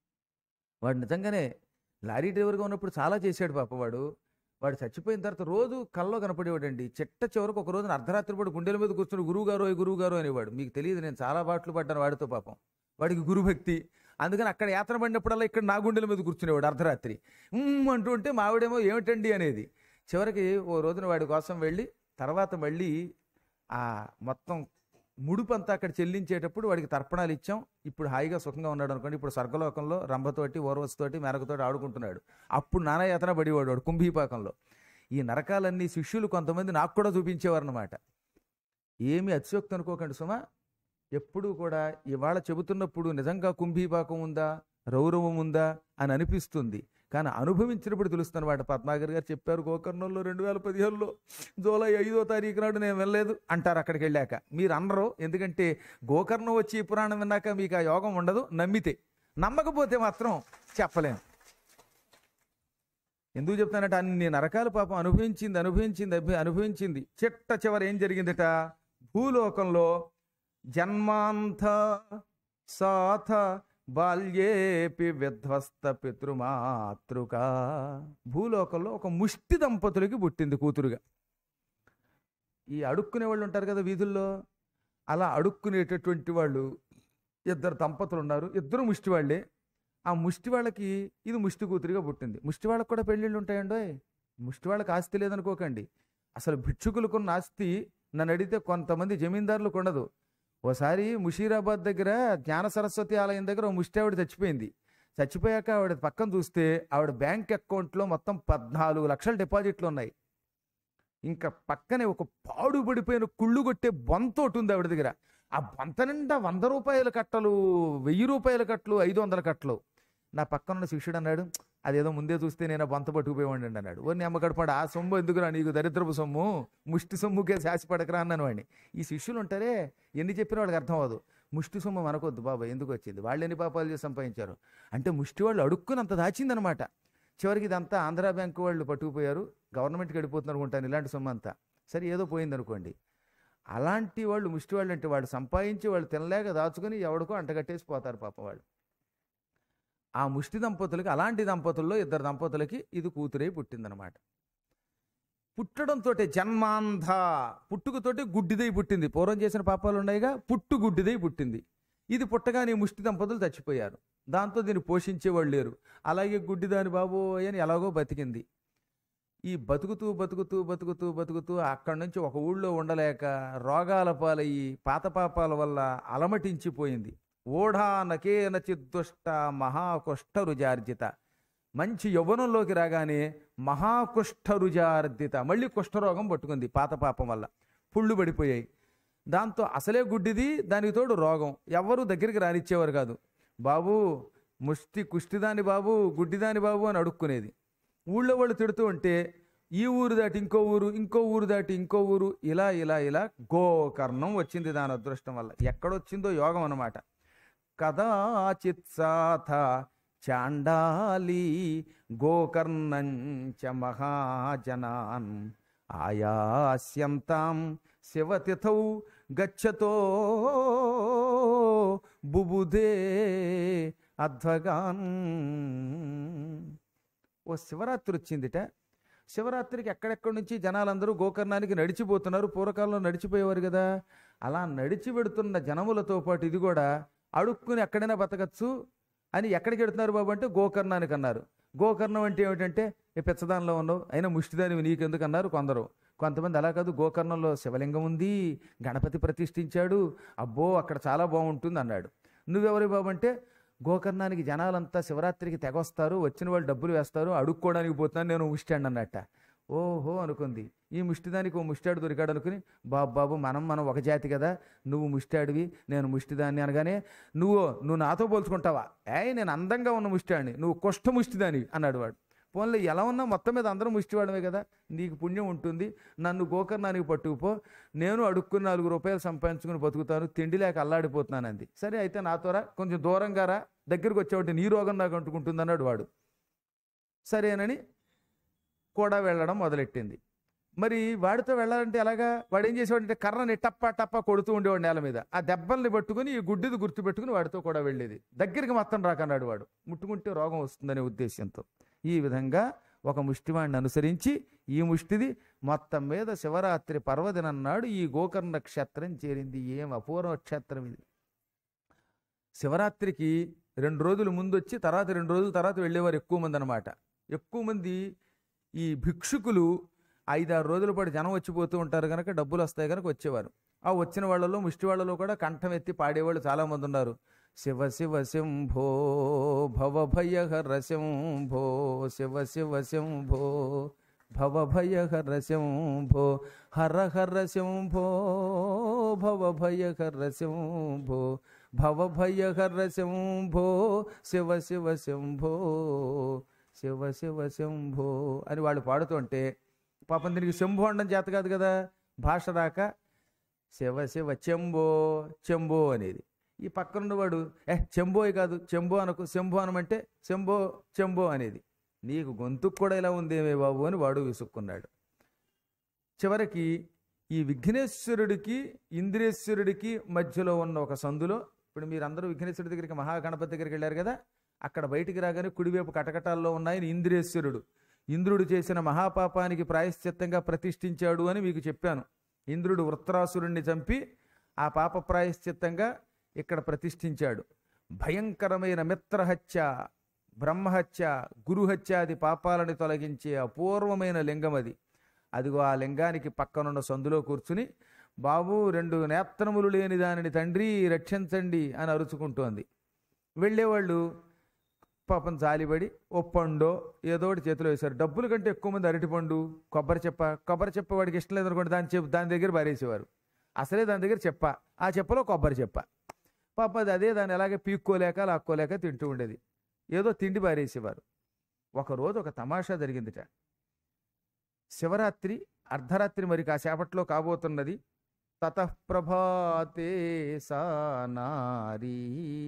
S1: వాడు నిజంగానే లారీ డ్రైవర్గా ఉన్నప్పుడు చాలా చేశాడు పాప వాడు వాడు చచ్చిపోయిన తర్వాత రోజు కల్లో కనపడేవాడండి చిట్ట చివరకు ఒక రోజున అర్ధరాత్రి పాటు గుండెల మీద కూర్చుని గురువు గారు గురువు గారు అనేవాడు మీకు తెలియదు నేను చాలా బాట్లు పడ్డాను వాడితో పాపం వాడికి గురుభక్తి అందుకని అక్కడ యాత్ర పడినప్పుడల్లా ఇక్కడ నా గుండెల మీద కూర్చునేవాడు అర్ధరాత్రి "ఉమ్" అంటూ ఉంటే మావిడేమో ఏమిటండి అనేది చివరికి ఓ రోజున వాడి కోసం వెళ్ళి తర్వాత మళ్ళీ ఆ మొత్తం ముడుపంతా అక్కడ చెల్లించేటప్పుడు వాడికి తర్పణాలు ఇచ్చాం ఇప్పుడు హాయిగా సుఖంగా ఉన్నాడు అనుకోండి ఇప్పుడు స్వర్గలోకంలో రంభతోటి ఓర్వశతోటి మెరకతోటి ఆడుకుంటున్నాడు అప్పుడు నానాయాతన పడేవాడు వాడు కుంభీపాకంలో ఈ నరకాలన్నీ శిష్యులు కొంతమంది నాకు కూడా చూపించేవారు అనమాట ఏమి అతిశోక్తి అనుకోకండి సుమా ఎప్పుడూ కూడా ఇవాళ చెబుతున్నప్పుడు నిజంగా కుంభీపాకం ఉందా రౌరవం ఉందా అని అనిపిస్తుంది కానీ అనుభవించినప్పుడు తెలుస్తున్న వాటి పద్మాగర్ గారు చెప్పారు గోకర్ణంలో రెండు వేల పదిహేనులో జూలై ఐదో తారీఖు నాడు నేను వెళ్ళలేదు అంటారు అక్కడికి వెళ్ళాక మీరు అనరు ఎందుకంటే గోకర్ణం వచ్చి ఈ పురాణం విన్నాక మీకు ఆ యోగం ఉండదు నమ్మితే నమ్మకపోతే మాత్రం చెప్పలేను ఎందుకు చెప్తానంటే అన్ని నరకాలు పాపం అనుభవించింది అనుభవించింది అభి- అనుభవించింది చిట్ట చివరి ఏం జరిగిందట భూలోకంలో జన్మాంత సాథ బాల్యేపి విధ్వస్త పితృమాతృక భూలోకంలో ఒక ముష్టి దంపతులకి పుట్టింది కూతురుగా ఈ అడుక్కునే వాళ్ళు ఉంటారు కదా వీధుల్లో అలా అడుక్కునేటటువంటి వాళ్ళు ఇద్దరు దంపతులు ఉన్నారు ఇద్దరు ముష్టి వాళ్ళే ఆ ముష్టి వాళ్ళకి ఇది ముష్టి కూతురిగా పుట్టింది ముష్టి వాళ్ళకి కూడా పెళ్ళిళ్ళు ఉంటాయండో ముష్టి వాళ్ళకి ఆస్తి లేదనుకోకండి అసలు భిక్షుకులకున్న ఆస్తి నన్ను అడిగితే కొంతమంది జమీందారులకు ఉండదు ఓసారి ముషీరాబాద్ దగ్గర జ్ఞాన సరస్వతి ఆలయం దగ్గర ఓ ముష్టి ఆవిడ చచ్చిపోయింది చచ్చిపోయాక ఆవిడ పక్కన చూస్తే ఆవిడ బ్యాంక్ అకౌంట్లో మొత్తం పద్నాలుగు లక్షల డిపాజిట్లు ఉన్నాయి ఇంకా పక్కనే ఒక పాడుపడిపోయిన కుళ్ళు కొట్టే బొంత ఒకటి ఉంది ఆవిడ దగ్గర ఆ బంత నిండా వంద రూపాయల కట్టలు వెయ్యి రూపాయల కట్టలు ఐదు వందల కట్టలు నా పక్కన ఉన్న శిష్యుడు అన్నాడు అదేదో ముందే చూస్తే నేను ఆ బంత పట్టుకుపోయేవాడిని అన్నాడు ఓ అమ్మ గడపాడు ఆ సొమ్ము ఎందుకురా నీకు దరిద్రపు సొమ్ము ముష్టి సొమ్ముకే శాసిపడకరా అన్నాను వాడిని ఈ శిష్యులు ఉంటారే ఎన్ని చెప్పినా వాళ్ళకి అర్థం అవ్వదు ముష్టి సొమ్ము మనకొద్దు బాబా ఎందుకు వచ్చింది వాళ్ళు ఎన్ని పాపాలు చేసి సంపాదించారు అంటే ముష్టి వాళ్ళు అడుక్కుని అంత దాచిందనమాట చివరికి ఇదంతా ఆంధ్రా బ్యాంకు వాళ్ళు పట్టుకుపోయారు గవర్నమెంట్కి వెళ్ళిపోతున్నారు అనుకుంటాను ఇలాంటి సొమ్ము అంతా సరే ఏదో పోయింది అనుకోండి అలాంటి వాళ్ళు ముష్టి వాళ్ళు అంటే వాళ్ళు సంపాదించి వాళ్ళు తినలేక దాచుకుని ఎవడికో అంటగట్టేసి పోతారు పాప వాళ్ళు ఆ ముష్టి దంపతులకి అలాంటి దంపతుల్లో ఇద్దరు దంపతులకి ఇది కూతురై పుట్టిందనమాట పుట్టడంతో జన్మాంధ పుట్టుకతోటి గుడ్డిదై పుట్టింది పూర్వం చేసిన పాపాలు ఉన్నాయిగా పుట్టు గుడ్డిదై పుట్టింది ఇది పుట్టగానే ఈ ముష్టి దంపతులు చచ్చిపోయారు దాంతో దీన్ని పోషించేవాళ్ళు లేరు అలాగే గుడ్డిదాని బాబు అని ఎలాగో బతికింది ఈ బతుకుతూ బతుకుతూ బతుకుతూ బతుకుతూ అక్కడి నుంచి ఒక ఊళ్ళో ఉండలేక రోగాల పాలయ్యి పాత పాపాల వల్ల అలమటించిపోయింది ఓఢా నకేన చిద్దుష్ట మహాకుష్ఠ రుజార్జిత మంచి యవ్వనంలోకి రాగానే మహాకుష్ఠ రుజార్జిత మళ్ళీ కుష్ఠరోగం పట్టుకుంది పాత పాపం వల్ల పుళ్ళు పడిపోయాయి దాంతో అసలే గుడ్డిది దానికి తోడు రోగం ఎవ్వరూ దగ్గరికి రానిచ్చేవారు కాదు బాబు ముష్టి కుష్టిదాని బాబు గుడ్డిదాని బాబు అని అడుక్కునేది ఊళ్ళో వాళ్ళు తిడుతూ ఉంటే ఈ ఊరు దాటి ఇంకో ఊరు ఇంకో ఊరు దాటి ఇంకో ఊరు ఇలా ఇలా ఇలా గోకర్ణం వచ్చింది దాని అదృష్టం వల్ల ఎక్కడొచ్చిందో యోగం అన్నమాట కదాచిత్సాథ చాండాలి గోకర్ణంచ మహాజనాన్ ఆయాస్యంతాం శివతిథౌ గచ్చతో బుబుదే అధ్వగాన్ ఓ శివరాత్రి వచ్చిందిట శివరాత్రికి ఎక్కడెక్కడి నుంచి జనాలందరూ గోకర్ణానికి నడిచిపోతున్నారు పూర్వకాలంలో నడిచిపోయేవారు కదా అలా నడిచి పెడుతున్న జనములతో పాటు ఇది కూడా అడుక్కుని ఎక్కడైనా బతకచ్చు అని ఎక్కడికి వెడుతున్నారు బాబు అంటే గోకర్ణానికి అన్నారు గోకర్ణం అంటే ఏమిటంటే ఏ పెచ్చదానిలో ఉన్నావు అయినా ముష్టిదానివి నీకెందుకు అన్నారు కొందరు కొంతమంది అలా కాదు గోకర్ణంలో శివలింగం ఉంది గణపతి ప్రతిష్ఠించాడు అబ్బో అక్కడ చాలా బాగుంటుంది అన్నాడు నువ్వెవరి బాబు అంటే గోకర్ణానికి జనాలంతా శివరాత్రికి తెగొస్తారు వచ్చిన వాళ్ళు డబ్బులు వేస్తారు అడుక్కోవడానికి పోతున్నాను నేను ముష్టాడు అన్నట్ట ఓహో అనుకుంది ఈ ముష్టిదానికి ఓ ముష్టాడు దొరికాడు అనుకుని బాబు బాబు మనం మనం ఒక జాతి కదా నువ్వు ముష్టాడివి నేను ముష్టిదాన్ని అనగానే నువ్వు నువ్వు నాతో పోల్చుకుంటావా ఏయ్ నేను అందంగా ఉన్న ముష్టాడిని నువ్వు కుష్ఠ ముష్టిదానివి అన్నాడు వాడు పోన్లే ఎలా ఉన్నా మొత్తం మీద అందరం ముష్టివాడమే కదా నీకు పుణ్యం ఉంటుంది నన్ను గోకర్ణానికి పట్టుకుపో నేను అడుక్కుని నాలుగు రూపాయలు సంపాదించుకుని బతుకుతాను తిండి లేక అల్లాడిపోతున్నాను అంది సరే అయితే నాతోరా కొంచెం దూరంగా రా దగ్గరికి వచ్చేవాటి నీ రోగం నాకు అంటుకుంటుంది అన్నాడు వాడు సరేనని కూడా వెళ్ళడం మొదలెట్టింది మరి వాడితో వెళ్ళాలంటే ఎలాగా వాడు ఏం చేసేవాడంటే కర్రని టప్ప టప్ప కొడుతూ ఉండేవాడు నేల మీద ఆ దెబ్బల్ని పట్టుకుని ఈ గుడ్డిది గుర్తు పెట్టుకుని వాడితో కూడా వెళ్ళేది దగ్గరికి మొత్తం రాకన్నాడు వాడు ముట్టుకుంటే రోగం వస్తుందనే ఉద్దేశంతో ఈ విధంగా ఒక ముష్టివాడిని అనుసరించి ఈ ముష్టిది మొత్తం మీద శివరాత్రి పర్వదినం నాడు ఈ గోకర్ణ క్షేత్రం చేరింది ఏం అపూర్వ క్షేత్రం ఇది శివరాత్రికి రెండు రోజులు ముందు వచ్చి తర్వాత రెండు రోజుల తర్వాత వెళ్ళేవారు ఎక్కువ మంది అనమాట ఎక్కువ మంది ఈ భిక్షుకులు ఐదారు రోజుల పాటు జనం వచ్చిపోతూ ఉంటారు కనుక డబ్బులు వస్తాయి కనుక వచ్చేవారు ఆ వచ్చిన వాళ్ళలో ముష్టి వాళ్ళలో కూడా కంఠం ఎత్తి పాడేవాళ్ళు చాలా మంది ఉన్నారు శివ శివ శంభో భవభయహర శంభో శివ శివ శంభో భవభయహర శంభో హర హర శంభో భవభయహర శంభో భవభయహర శంభో శివ శివ శంభో శివ శివ శంభో అని వాళ్ళు పాడుతుంటే పాపం దీనికి శంభో అనడం చేత కాదు కదా భాష రాక శివ శివ చెంబో చెంబో అనేది ఈ పక్కనున్నవాడు ఏ చెంబోయ్ కాదు చెంబో అనకు శంభో అనమంటే శంభో చెంబో అనేది నీకు గొంతుకు కూడా ఇలా ఉందేమే బాబు అని వాడు విసుక్కున్నాడు చివరికి ఈ విఘ్నేశ్వరుడికి ఇంద్రేశ్వరుడికి మధ్యలో ఉన్న ఒక సందులో ఇప్పుడు మీరందరూ విఘ్నేశ్వరుడి దగ్గరికి మహాగణపతి దగ్గరికి వెళ్ళారు కదా అక్కడ బయటికి రాగానే కుడివైపు కటకటాల్లో ఉన్నాయని ఇంద్రేశ్వరుడు ఇంద్రుడు చేసిన మహాపాపానికి ప్రాయశ్చిత్తంగా ప్రతిష్ఠించాడు అని మీకు చెప్పాను ఇంద్రుడు వృత్రాసురుణ్ణి చంపి ఆ పాప ప్రాయశ్చిత్తంగా ఇక్కడ ప్రతిష్ఠించాడు భయంకరమైన మిత్రహత్య బ్రహ్మహత్య గురుహత్యాది పాపాలని తొలగించే అపూర్వమైన లింగం అది అదిగో ఆ లింగానికి పక్కనున్న సందులో కూర్చుని బాబు రెండు నేత్రములు లేని దానిని తండ్రి రక్షించండి అని అరుచుకుంటోంది వెళ్ళేవాళ్ళు పాపం జాలిపడి ఓ పండో ఏదో ఒకటి చేతిలో వేశారు డబ్బుల కంటే ఎక్కువ మంది అరటిపండు కొబ్బరి చెప్ప కొబ్బరి చెప్ప వాడికి ఇష్టం లేదనుకోండి దాని చెప్పు దాని దగ్గర పారేసేవారు అసలే దాని దగ్గర చెప్ప ఆ చెప్పలో కొబ్బరి చెప్ప పాప అది అదే దాన్ని ఎలాగే పీక్కోలేక లాక్కోలేక తింటూ ఉండేది ఏదో తిండి పారేసేవారు ఒకరోజు ఒక తమాషా జరిగిందిట శివరాత్రి అర్ధరాత్రి మరి కాసేపట్లో కాబోతున్నది తతఃప్రభాతే సా నారీ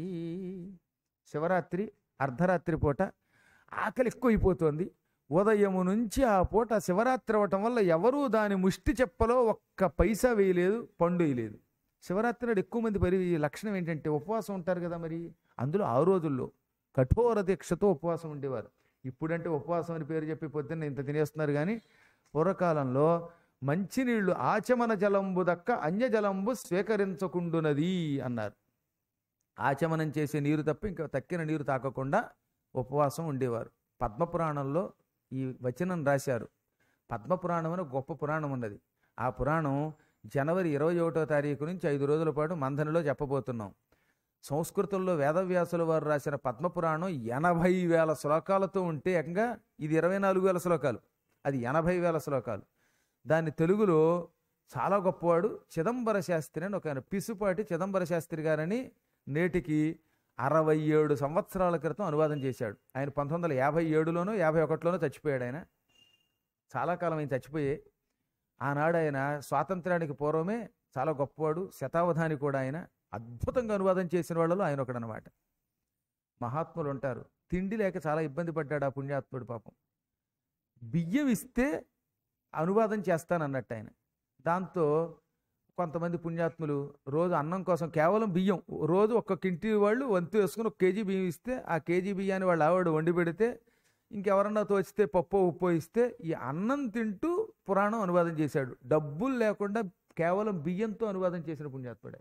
S1: శివరాత్రి అర్ధరాత్రి పూట ఆకలి ఎక్కువైపోతుంది ఉదయము నుంచి ఆ పూట శివరాత్రి అవ్వటం వల్ల ఎవరూ దాని ముష్టి చెప్పలో ఒక్క పైసా వేయలేదు పండు వేయలేదు శివరాత్రి నాడు ఎక్కువ మంది పరి లక్షణం ఏంటంటే ఉపవాసం ఉంటారు కదా మరి అందులో ఆ రోజుల్లో కఠోర దీక్షతో ఉపవాసం ఉండేవారు ఇప్పుడంటే ఉపవాసం అని పేరు చెప్పి పొద్దున్న ఇంత తినేస్తున్నారు కానీ పూర్వకాలంలో మంచినీళ్లు ఆచమన జలంబు దక్క అన్యజలంబు స్వీకరించకుండునది అన్నారు ఆచమనం చేసే నీరు తప్ప ఇంకా తక్కిన నీరు తాకకుండా ఉపవాసం ఉండేవారు పద్మపురాణంలో ఈ వచనం రాశారు పద్మపురాణం అని ఒక గొప్ప పురాణం ఉన్నది ఆ పురాణం జనవరి ఇరవై ఒకటో తారీఖు నుంచి ఐదు రోజుల పాటు మంథనిలో చెప్పబోతున్నాం సంస్కృతంలో వేదవ్యాసుల వారు రాసిన పద్మపురాణం ఎనభై వేల శ్లోకాలతో ఉంటే ఏకంగా ఇది ఇరవై నాలుగు వేల శ్లోకాలు అది ఎనభై వేల శ్లోకాలు దాన్ని తెలుగులో చాలా గొప్పవాడు చిదంబర శాస్త్రి అని ఒక ఆయన పిసుపాటి చిదంబర శాస్త్రి గారని నేటికి అరవై ఏడు సంవత్సరాల క్రితం అనువాదం చేశాడు ఆయన పంతొమ్మిది వందల యాభై ఏడులోనో యాభై ఒకటిలోనో చచ్చిపోయాడు ఆయన చాలా కాలం ఆయన చచ్చిపోయే ఆనాడు ఆయన స్వాతంత్రానికి పూర్వమే చాలా గొప్పవాడు శతావధాని కూడా ఆయన అద్భుతంగా అనువాదం చేసిన వాళ్ళలో ఆయన ఒకడనమాట మహాత్ములు ఉంటారు తిండి లేక చాలా ఇబ్బంది పడ్డాడు ఆ పుణ్యాత్ముడు పాపం బియ్యం ఇస్తే అనువాదం చేస్తానన్నట్టు ఆయన దాంతో కొంతమంది పుణ్యాత్ములు రోజు అన్నం కోసం కేవలం బియ్యం రోజు ఒక్కొక్క ఇంటి వాళ్ళు వంతు వేసుకుని ఒక కేజీ బియ్యం ఇస్తే ఆ కేజీ బియ్యాన్ని వాళ్ళు ఆవిడ వండి పెడితే ఇంకెవరన్నా తోచితే పప్పు ఉప్పు ఇస్తే ఈ అన్నం తింటూ పురాణం అనువాదం చేశాడు డబ్బులు లేకుండా కేవలం బియ్యంతో అనువాదం చేసిన పుణ్యాత్ముడే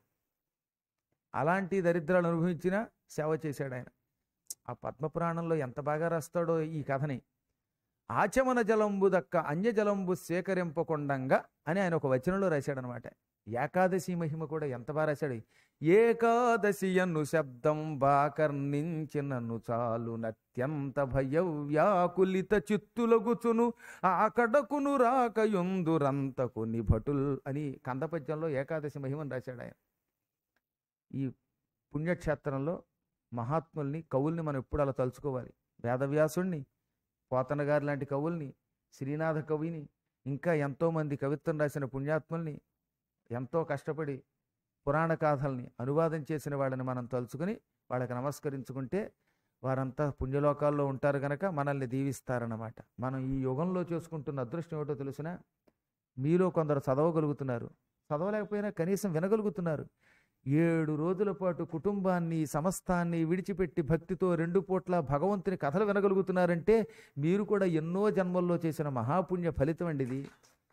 S1: అలాంటి దరిద్రాలు అనుభవించిన సేవ చేశాడు ఆయన ఆ పద్మపురాణంలో ఎంత బాగా రాస్తాడో ఈ కథని ఆచమన జలంబు దక్క అన్య జలంబు స్వీకరింపకుండంగా అని ఆయన ఒక వచనంలో రాశాడనమాట ఏకాదశి మహిమ కూడా ఎంత బాగా రాశాడు ఏకాదశి అను శబ్దం బాకర్ణించినను చాలు నత్యంత భయ వ్యాకులిత చిత్తులగుచును ఆకడకును రాకయుందురంతకు నిభటుల్ అని కందపద్యంలో ఏకాదశి మహిమని రాశాడు ఆయన ఈ పుణ్యక్షేత్రంలో మహాత్ముల్ని కవుల్ని మనం ఎప్పుడు అలా తలుచుకోవాలి వేదవ్యాసుణ్ణి పోతన గారి లాంటి కవుల్ని శ్రీనాథ కవిని ఇంకా ఎంతోమంది కవిత్వం రాసిన పుణ్యాత్ముల్ని ఎంతో కష్టపడి పురాణ గాథల్ని అనువాదం చేసిన వాళ్ళని మనం తలుచుకుని వాళ్ళకి నమస్కరించుకుంటే వారంతా పుణ్యలోకాల్లో ఉంటారు కనుక మనల్ని దీవిస్తారన్నమాట మనం ఈ యుగంలో చేసుకుంటున్న అదృష్టం ఏమిటో తెలిసిన మీలో కొందరు చదవగలుగుతున్నారు చదవలేకపోయినా కనీసం వినగలుగుతున్నారు ఏడు రోజుల పాటు కుటుంబాన్ని సమస్తాన్ని విడిచిపెట్టి భక్తితో రెండు పూట్ల భగవంతుని కథలు వినగలుగుతున్నారంటే మీరు కూడా ఎన్నో జన్మల్లో చేసిన మహాపుణ్య ఫలితం అండి ఇది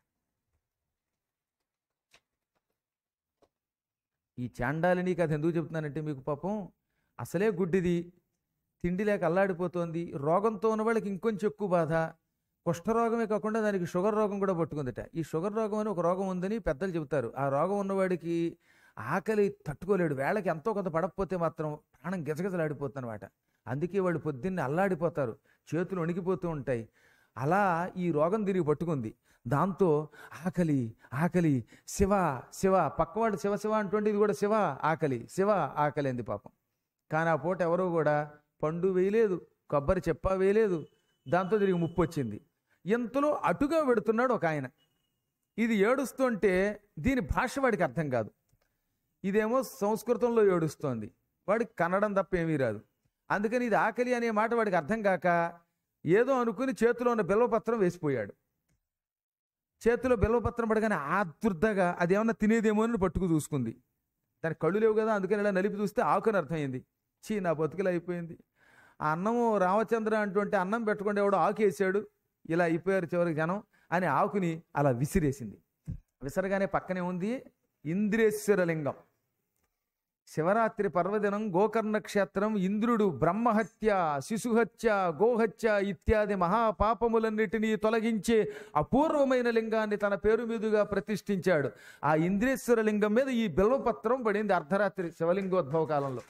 S1: ఈ చాండాలిని కథ ఎందుకు చెప్తున్నానంటే మీకు పాపం అసలే గుడ్డిది తిండి లేక అల్లాడిపోతోంది రోగంతో ఉన్న వాళ్ళకి ఇంకొంచెం ఎక్కువ బాధ కుష్ఠరోగమే కాకుండా దానికి షుగర్ రోగం కూడా పట్టుకుందట ఈ షుగర్ రోగం అని ఒక రోగం ఉందని పెద్దలు చెబుతారు ఆ రోగం ఉన్నవాడికి ఆకలి తట్టుకోలేడు వేళకి ఎంతో కొంత పడకపోతే మాత్రం ప్రాణం గిజగిజలాడిపోతుందన్నమాట అందుకే వాళ్ళు పొద్దున్నే అల్లాడిపోతారు చేతులు వణికిపోతూ ఉంటాయి అలా ఈ రోగం తిరిగి పట్టుకుంది దాంతో ఆకలి ఆకలి శివ శివ పక్కవాడు శివ శివ అంటుంటే ఇది కూడా శివ ఆకలి శివ ఆకలి అంది పాపం కానీ ఆ పూట ఎవరో కూడా పండు వేయలేదు కొబ్బరి చెప్ప వేయలేదు దాంతో తిరిగి ముప్పు వచ్చింది ఇంతలో అటుగా పెడుతున్నాడు ఒక ఆయన ఇది ఏడుస్తుంటే దీని భాష వాడికి అర్థం కాదు ఇదేమో సంస్కృతంలో ఏడుస్తోంది వాడికి కన్నడం తప్ప ఏమీ రాదు అందుకని ఇది ఆకలి అనే మాట వాడికి అర్థం కాక ఏదో అనుకుని చేతిలో ఉన్న బిల్వపత్రం వేసిపోయాడు చేతిలో బిల్వపత్రం పడగానే ఆదుర్దగా అది ఏమన్నా తినేదేమో అని పట్టుకు చూసుకుంది దానికి కళ్ళు లేవు కదా అందుకని ఇలా నలిపి చూస్తే ఆకుని అర్థమైంది చీ నా బతుకులు అయిపోయింది ఆ అన్నము రామచంద్ర అంటుంటే అన్నం పెట్టుకుంటే ఎవడో ఆకు వేసాడు ఇలా అయిపోయారు చివరికి జనం అని ఆకుని అలా విసిరేసింది విసరగానే పక్కనే ఉంది ఇంద్రేశ్వరలింగం శివరాత్రి పర్వదినం గోకర్ణ క్షేత్రం ఇంద్రుడు బ్రహ్మహత్య శిశుహత్య గోహత్య ఇత్యాది మహాపాపములన్నిటినీ తొలగించే అపూర్వమైన లింగాన్ని తన పేరు మీదుగా ప్రతిష్ఠించాడు ఆ ఇంద్రేశ్వర లింగం మీద ఈ బిల్వపత్రం పడింది అర్ధరాత్రి శివలింగోద్భవ కాలంలో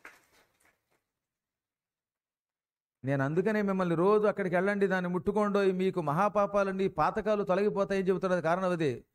S1: నేను అందుకనే మిమ్మల్ని రోజు అక్కడికి వెళ్ళండి దాన్ని ముట్టుకోండి మీకు మహాపాపాలన్నీ పాతకాలు తొలగిపోతాయని చెబుతున్నది కారణం అదే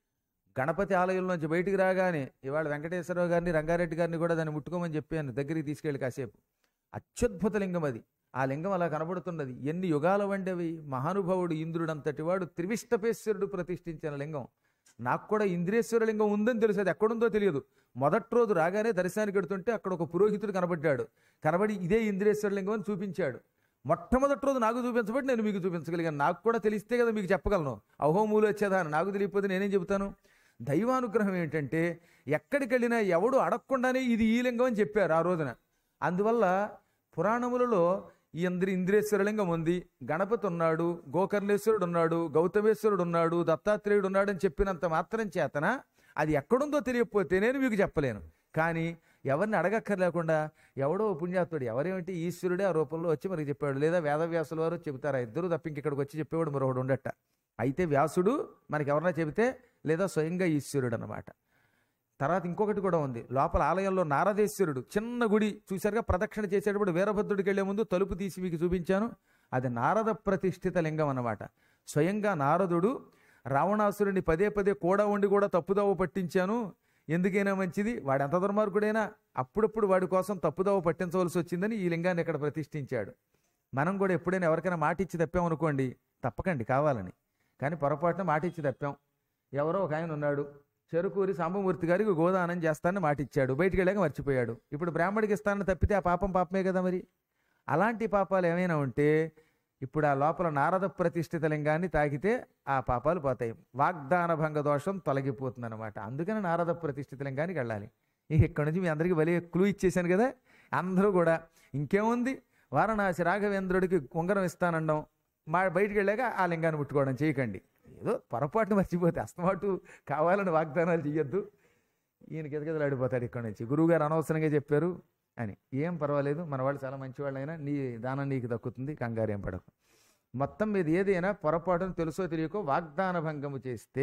S1: గణపతి ఆలయంలోంచి బయటికి రాగానే ఇవాళ వెంకటేశ్వరరావు గారిని రంగారెడ్డి గారిని కూడా దాన్ని ముట్టుకోమని చెప్పాను దగ్గరికి తీసుకెళ్ళి కాసేపు అత్యద్భుత లింగం అది ఆ లింగం అలా కనబడుతున్నది ఎన్ని యుగాల వండేవి మహానుభావుడు ఇంద్రుడంతటి వాడు త్రివిష్టపేశ్వరుడు ప్రతిష్ఠించిన లింగం నాకు కూడా ఇంద్రేశ్వర లింగం ఉందని తెలుసు అది ఎక్కడుందో తెలియదు మొదటి రోజు రాగానే దర్శనానికి ఎడుతుంటే అక్కడ ఒక పురోహితుడు కనబడ్డాడు కనబడి ఇదే ఇంద్రేశ్వర లింగం అని చూపించాడు మొట్టమొదటి రోజు నాకు చూపించబట్టి నేను మీకు చూపించగలిగాను నాకు కూడా తెలిస్తే కదా మీకు చెప్పగలను అహోమూలు వచ్చేదా అని నాకు తెలియకపోతే నేనేం చెబుతాను దైవానుగ్రహం ఏంటంటే ఎక్కడికి వెళ్ళినా ఎవడు అడగకుండానే ఇది ఈ లింగం అని చెప్పారు ఆ రోజున అందువల్ల పురాణములలో ఈ అందరి ఇంద్రేశ్వర లింగం ఉంది గణపతి ఉన్నాడు గోకర్ణేశ్వరుడు ఉన్నాడు గౌతమేశ్వరుడు ఉన్నాడు దత్తాత్రేయుడు ఉన్నాడు అని చెప్పినంత మాత్రం చేతన అది ఎక్కడుందో తెలియకపోతే నేను మీకు చెప్పలేను కానీ ఎవరిని అడగక్కర్లేకుండా ఎవడో పుణ్యాత్ముడు ఎవరేమిటి ఈశ్వరుడే ఆ రూపంలో వచ్చి మనకి చెప్పాడు లేదా వేదవ్యాసుల వారు చెబుతారు ఆ ఇద్దరు తప్ప ఇక్కడికి వచ్చి చెప్పేవాడు మరొకడు ఉండట అయితే వ్యాసుడు మనకి ఎవరన్నా చెబితే లేదా స్వయంగా ఈశ్వరుడు అన్నమాట తర్వాత ఇంకొకటి కూడా ఉంది లోపల ఆలయంలో నారదేశ్వరుడు చిన్న గుడి చూశారుగా ప్రదక్షిణ చేసేటప్పుడు వీరభద్రుడికి వెళ్లే ముందు తలుపు తీసి మీకు చూపించాను అది నారద ప్రతిష్ఠిత లింగం అన్నమాట స్వయంగా నారదుడు రావణాసురుని పదే పదే కూడా ఉండి కూడా తప్పుదోవ పట్టించాను ఎందుకైనా మంచిది వాడు ఎంత దుర్మార్గుడైనా అప్పుడప్పుడు వాడి కోసం తప్పుదోవ పట్టించవలసి వచ్చిందని ఈ లింగాన్ని ఇక్కడ ప్రతిష్ఠించాడు మనం కూడా ఎప్పుడైనా ఎవరికైనా మాట ఇచ్చి తప్పామనుకోండి తప్పకండి కావాలని కానీ పొరపాటున మాట ఇచ్చి తప్పాం ఎవరో ఒక ఆయన ఉన్నాడు చెరుకూరి సాంబమూర్తి గారికి గోదానం చేస్తానని మాట ఇచ్చాడు బయటికి వెళ్ళాక మర్చిపోయాడు ఇప్పుడు బ్రాహ్మడికి ఇస్తానని తప్పితే ఆ పాపం పాపమే కదా మరి అలాంటి పాపాలు ఏమైనా ఉంటే ఇప్పుడు ఆ లోపల నారద ప్రతిష్ఠిత లింగాన్ని తాకితే ఆ పాపాలు పోతాయి వాగ్దాన భంగ దోషం తొలగిపోతుంది అనమాట అందుకని నారద ప్రతిష్ఠిత లింగానికి వెళ్ళాలి ఇక ఇక్కడ నుంచి మీ అందరికీ വലിയ క్లూ ఇచ్చేసాను కదా అందరూ కూడా ఇంకేముంది వారణాసి రాఘవేంద్రుడికి ఉంగరం ఇస్తానండం మా బయటికి వెళ్ళాక ఆ లింగాన్ని ముట్టుకోవడం చేయకండి ఏదో పొరపాటున మర్చిపోతే అస్తమాటు కావాలని వాగ్దానాలు చెయ్యొద్దు ఈయన గిదగిదలాడిపోతాడు ఇక్కడ నుంచి గురువుగారు అనవసరంగా చెప్పారు అని ఏం పర్వాలేదు మన వాళ్ళు చాలా మంచివాళ్ళు అయినా నీ దానం నీకు దక్కుతుంది కంగారు ఏం పడకు మొత్తం మీద ఏదైనా పొరపాటును తెలుసో తెలియకో వాగ్దాన భంగము చేస్తే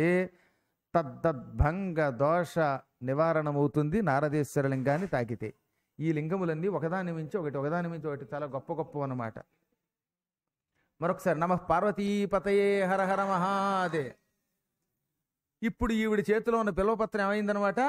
S1: తద్దద్భంగ దోష నివారణమవుతుంది నారదేశ్వర లింగాన్ని తాకితే ఈ లింగములన్నీ ఒకదాని మించి ఒకటి ఒకదాని మించి ఒకటి చాలా గొప్ప గొప్ప అన్నమాట మరొకసారి నమ పార్వతీపతయే హర హర మహాదే ఇప్పుడు ఈవిడి చేతిలో ఉన్న పిలవపత్రం ఏమైందనమాట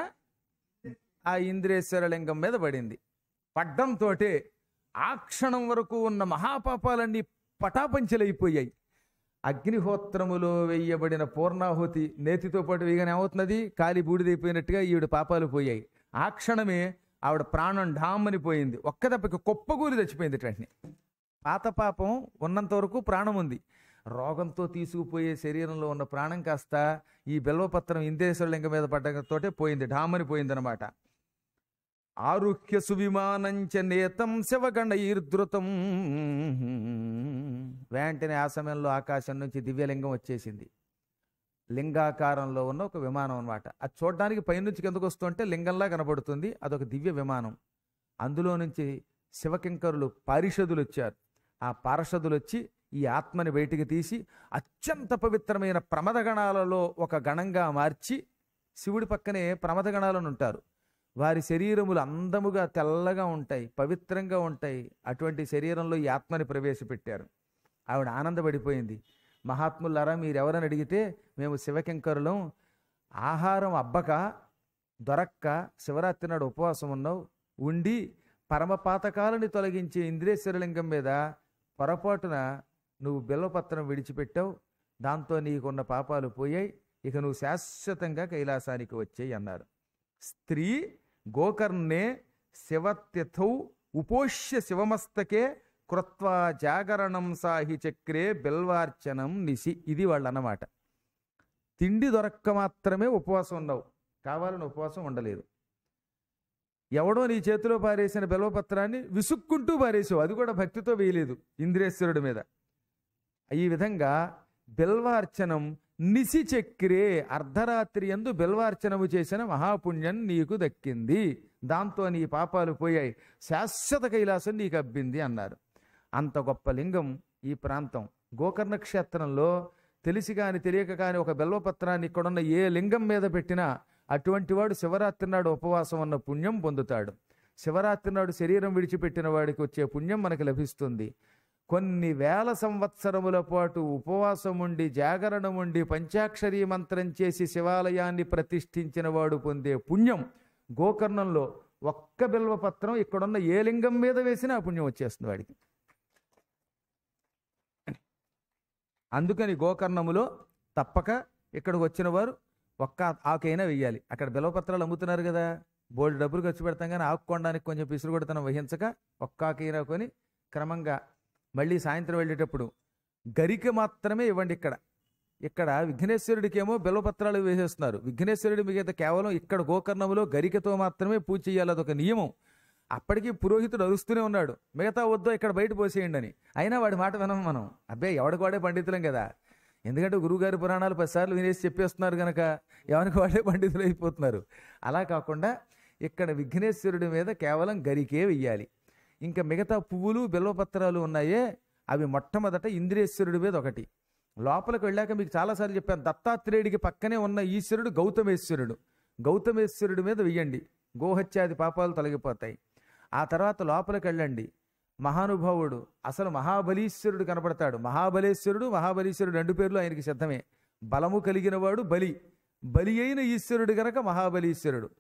S1: ఆ ఇంద్రేశ్వర లింగం మీద పడింది పడ్డంతో ఆ క్షణం వరకు ఉన్న మహాపాపాలన్నీ పటాపంచలైపోయాయి అగ్నిహోత్రములో వేయబడిన పూర్ణాహుతి నేతితో పాటు వేయగానే ఏమవుతున్నది కాలి బూడిదైపోయినట్టుగా ఈవిడ పాపాలు పోయాయి ఆ క్షణమే ఆవిడ ప్రాణం ఢామ్మని పోయింది ఒక్క దెబ్బకి కుప్పగూలి చచ్చిపోయింది వెంటనే పాత పాపం ఉన్నంత వరకు ప్రాణం ఉంది రోగంతో తీసుకుపోయే శరీరంలో ఉన్న ప్రాణం కాస్త ఈ బెల్వపత్రం ఇంద్రేశ్వర లింగం మీద పడ్డతోటే పోయింది ఢామని పోయిందనమాట ఆరుహ్య సువిమానంచ నేతం శివగణైర్ధృతం వెంటనే ఆ సమయంలో ఆకాశం నుంచి దివ్యలింగం వచ్చేసింది లింగాకారంలో ఉన్న ఒక విమానం అన్నమాట అది చూడడానికి పైనుంచి కిందకు వస్తుంటే లింగంలా కనబడుతుంది అదొక దివ్య విమానం అందులో నుంచి శివకింకరులు పారిషదులు వచ్చారు ఆ పార్షదులు వచ్చి ఈ ఆత్మని బయటికి తీసి అత్యంత పవిత్రమైన ప్రమదగణాలలో ఒక గణంగా మార్చి శివుడి పక్కనే ప్రమదగణాలను ఉంటారు వారి శరీరములు అందముగా తెల్లగా ఉంటాయి పవిత్రంగా ఉంటాయి అటువంటి శరీరంలో ఈ ఆత్మని ప్రవేశపెట్టారు ఆవిడ ఆనందపడిపోయింది మహాత్ములారా మీరెవరని అడిగితే మేము శివకింకరులం ఆహారం అబ్బక దొరక్క శివరాత్రి నాడు ఉపవాసం ఉన్నావు ఉండి పరమపాతకాలని తొలగించే ఇంద్రేశ్వరలింగం మీద పొరపాటున నువ్వు బిల్వపత్రం విడిచిపెట్టావు దాంతో నీకున్న పాపాలు పోయాయి ఇక నువ్వు శాశ్వతంగా కైలాసానికి వచ్చేయి అన్నారు స్త్రీ గోకర్ణే శివతిథౌ ఉపోష్య శివమస్తకే కృత్వా జాగరణం సాహి చక్రే బిల్వార్చనం నిసి ఇది వాళ్ళు అన్నమాట తిండి దొరక్క మాత్రమే ఉపవాసం ఉండవు కావాలని ఉపవాసం ఉండలేదు ఎవడో నీ చేతిలో పారేసిన బెలవపత్రాన్ని విసుక్కుంటూ పారేసావు అది కూడా భక్తితో వేయలేదు ఇంద్రేశ్వరుడి మీద ఈ విధంగా బిల్వార్చనం నిసి చక్రే అర్ధరాత్రి ఎందు బిల్వార్చనము చేసిన మహాపుణ్యం నీకు దక్కింది దాంతో నీ పాపాలు పోయాయి శాశ్వత కైలాసం నీకు అబ్బింది అన్నారు అంత గొప్ప లింగం ఈ ప్రాంతం గోకర్ణ క్షేత్రంలో తెలిసి కాని తెలియక కాని ఒక బెల్వపత్రాన్ని ఇక్కడున్న ఏ లింగం మీద పెట్టినా అటువంటి వాడు శివరాత్రి నాడు ఉపవాసం అన్న పుణ్యం పొందుతాడు శివరాత్రి నాడు శరీరం విడిచిపెట్టిన వాడికి వచ్చే పుణ్యం మనకి లభిస్తుంది కొన్ని వేల సంవత్సరముల పాటు ఉపవాసం ఉండి జాగరణం ఉండి పంచాక్షరీ మంత్రం చేసి శివాలయాన్ని ప్రతిష్ఠించిన వాడు పొందే పుణ్యం గోకర్ణంలో ఒక్క బిల్వపత్రం ఇక్కడున్న ఏ లింగం మీద వేసినా ఆ పుణ్యం వచ్చేస్తుంది వాడికి అందుకని గోకర్ణములో తప్పక ఇక్కడికి వచ్చిన వారు ఒక్క ఆకైనా వెయ్యాలి అక్కడ బిల్వపత్రాలు అమ్ముతున్నారు కదా బోల్డ్ డబ్బులు ఖర్చు పెడతాం కానీ ఆకు కొనడానికి కొంచెం పిసురుగొడతనం వహించక ఒక్క ఆకైనా కొని క్రమంగా మళ్ళీ సాయంత్రం వెళ్ళేటప్పుడు గరిక మాత్రమే ఇవ్వండి ఇక్కడ ఇక్కడ విఘ్నేశ్వరుడికేమో బిల్వపత్రాలు వేసేస్తున్నారు విఘ్నేశ్వరుడి మిగతా కేవలం ఇక్కడ గోకర్ణములో గరికతో మాత్రమే పూజ చేయాలి అదొక నియమం అప్పటికి పురోహితుడు అరుస్తూనే ఉన్నాడు మిగతా వద్దో ఇక్కడ బయట పోసేయండి అని అయినా వాడి మాట వినం మనం అబ్బే ఎవడికి వాడే పండితులం కదా ఎందుకంటే గురువుగారి పురాణాలు పదిసార్లు వినేసి చెప్పేస్తున్నారు కనుక ఎవరికి వాడే పండితులు అయిపోతున్నారు అలా కాకుండా ఇక్కడ విఘ్నేశ్వరుడి మీద కేవలం గరికే వెయ్యాలి ఇంకా మిగతా పువ్వులు బిల్వపత్రాలు ఉన్నాయే అవి మొట్టమొదట ఇంద్రేశ్వరుడి మీద ఒకటి లోపలికి వెళ్ళాక మీకు చాలాసార్లు చెప్పాను దత్తాత్రేయుడికి పక్కనే ఉన్న ఈశ్వరుడు గౌతమేశ్వరుడు గౌతమేశ్వరుడి మీద వెయ్యండి గోహత్యాది పాపాలు తొలగిపోతాయి ఆ తర్వాత లోపలికి వెళ్ళండి మహానుభావుడు అసలు మహాబలీశ్వరుడు కనపడతాడు మహాబలేశ్వరుడు మహాబలీశ్వరుడు రెండు పేర్లు ఆయనకి సిద్ధమే బలము కలిగిన వాడు బలి బలి అయిన ఈశ్వరుడు గనక మహాబలీశ్వరుడు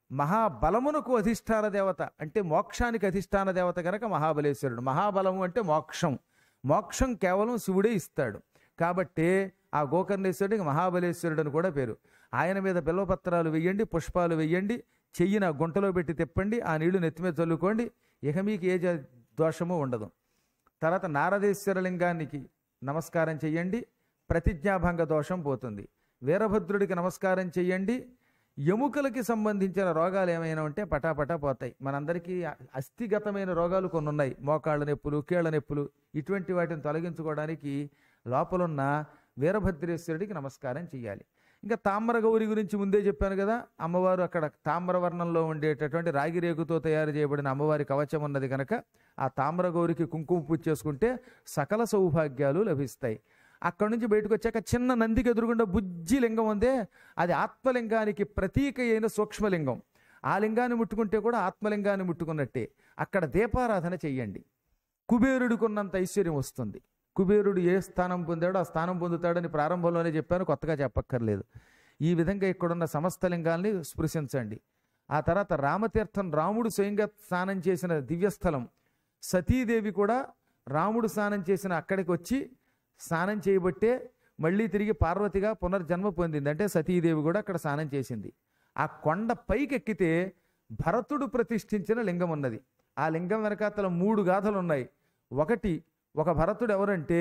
S1: మహాబలమునకు అధిష్టాన దేవత అంటే మోక్షానికి అధిష్టాన దేవత గనక మహాబలేశ్వరుడు మహాబలము అంటే మోక్షం మోక్షం కేవలం శివుడే ఇస్తాడు కాబట్టే ఆ గోకర్ణేశ్వరుడికి మహాబలేశ్వరుడు అని కూడా పేరు ఆయన మీద బిల్వపత్రాలు వెయ్యండి పుష్పాలు వెయ్యండి చెయ్యిన గుంటలో పెట్టి తిప్పండి ఆ నీళ్లు నెత్తిమీద చల్లుకోండి ఇక మీకు ఏ జ- దోషము ఉండదు తర్వాత నారదేశ్వర లింగానికి నమస్కారం చెయ్యండి ప్రతిజ్ఞాభంగ దోషం పోతుంది వీరభద్రుడికి నమస్కారం చెయ్యండి ఎముకలకి సంబంధించిన రోగాలు ఏమైనా ఉంటే పటాపటా పోతాయి మనందరికీ అ- అస్థిగతమైన రోగాలు కొన్ని ఉన్నాయి మోకాళ్ళ నొప్పులు కీళ్ళ నొప్పులు ఇటువంటి వాటిని తొలగించుకోవడానికి లోపలున్న వీరభద్రేశ్వరుడికి నమస్కారం చెయ్యాలి ఇంకా తామ్రగౌరి గురించి ముందే చెప్పాను కదా అమ్మవారు అక్కడ తామ్రవర్ణంలో ఉండేటటువంటి రాగి రేకుతో తయారు చేయబడిన అమ్మవారి కవచం ఉన్నది కనుక ఆ తామ్రగౌరికి కుంకుమ పూజ చేసుకుంటే సకల సౌభాగ్యాలు లభిస్తాయి అక్కడి నుంచి బయటకు వచ్చాక చిన్న నందికి ఎదురుగుండా బుజ్జి లింగం ఉందే అది ఆత్మలింగానికి ప్రతీక అయిన సూక్ష్మలింగం ఆ లింగాన్ని ముట్టుకుంటే కూడా ఆత్మలింగాన్ని ముట్టుకున్నట్టే అక్కడ దీపారాధన చెయ్యండి కుబేరుడికున్నంత ఐశ్వర్యం వస్తుంది కుబేరుడు ఏ స్థానం పొందాడో ఆ స్థానం పొందుతాడని ప్రారంభంలోనే చెప్పాను కొత్తగా చెప్పక్కర్లేదు ఈ విధంగా ఇక్కడున్న సమస్త లింగాల్ని స్పృశించండి ఆ తర్వాత రామతీర్థం రాముడు స్వయంగా స్నానం చేసిన దివ్యస్థలం సతీదేవి కూడా రాముడు స్నానం చేసిన అక్కడికి వచ్చి స్నానం చేయబట్టే మళ్ళీ తిరిగి పార్వతిగా పునర్జన్మ పొందింది అంటే సతీదేవి కూడా అక్కడ స్నానం చేసింది ఆ కొండ పైకి ఎక్కితే భరతుడు ప్రతిష్ఠించిన లింగం ఉన్నది ఆ లింగం వెనకాతల మూడు గాథలు ఉన్నాయి ఒకటి ఒక భరతుడు ఎవరంటే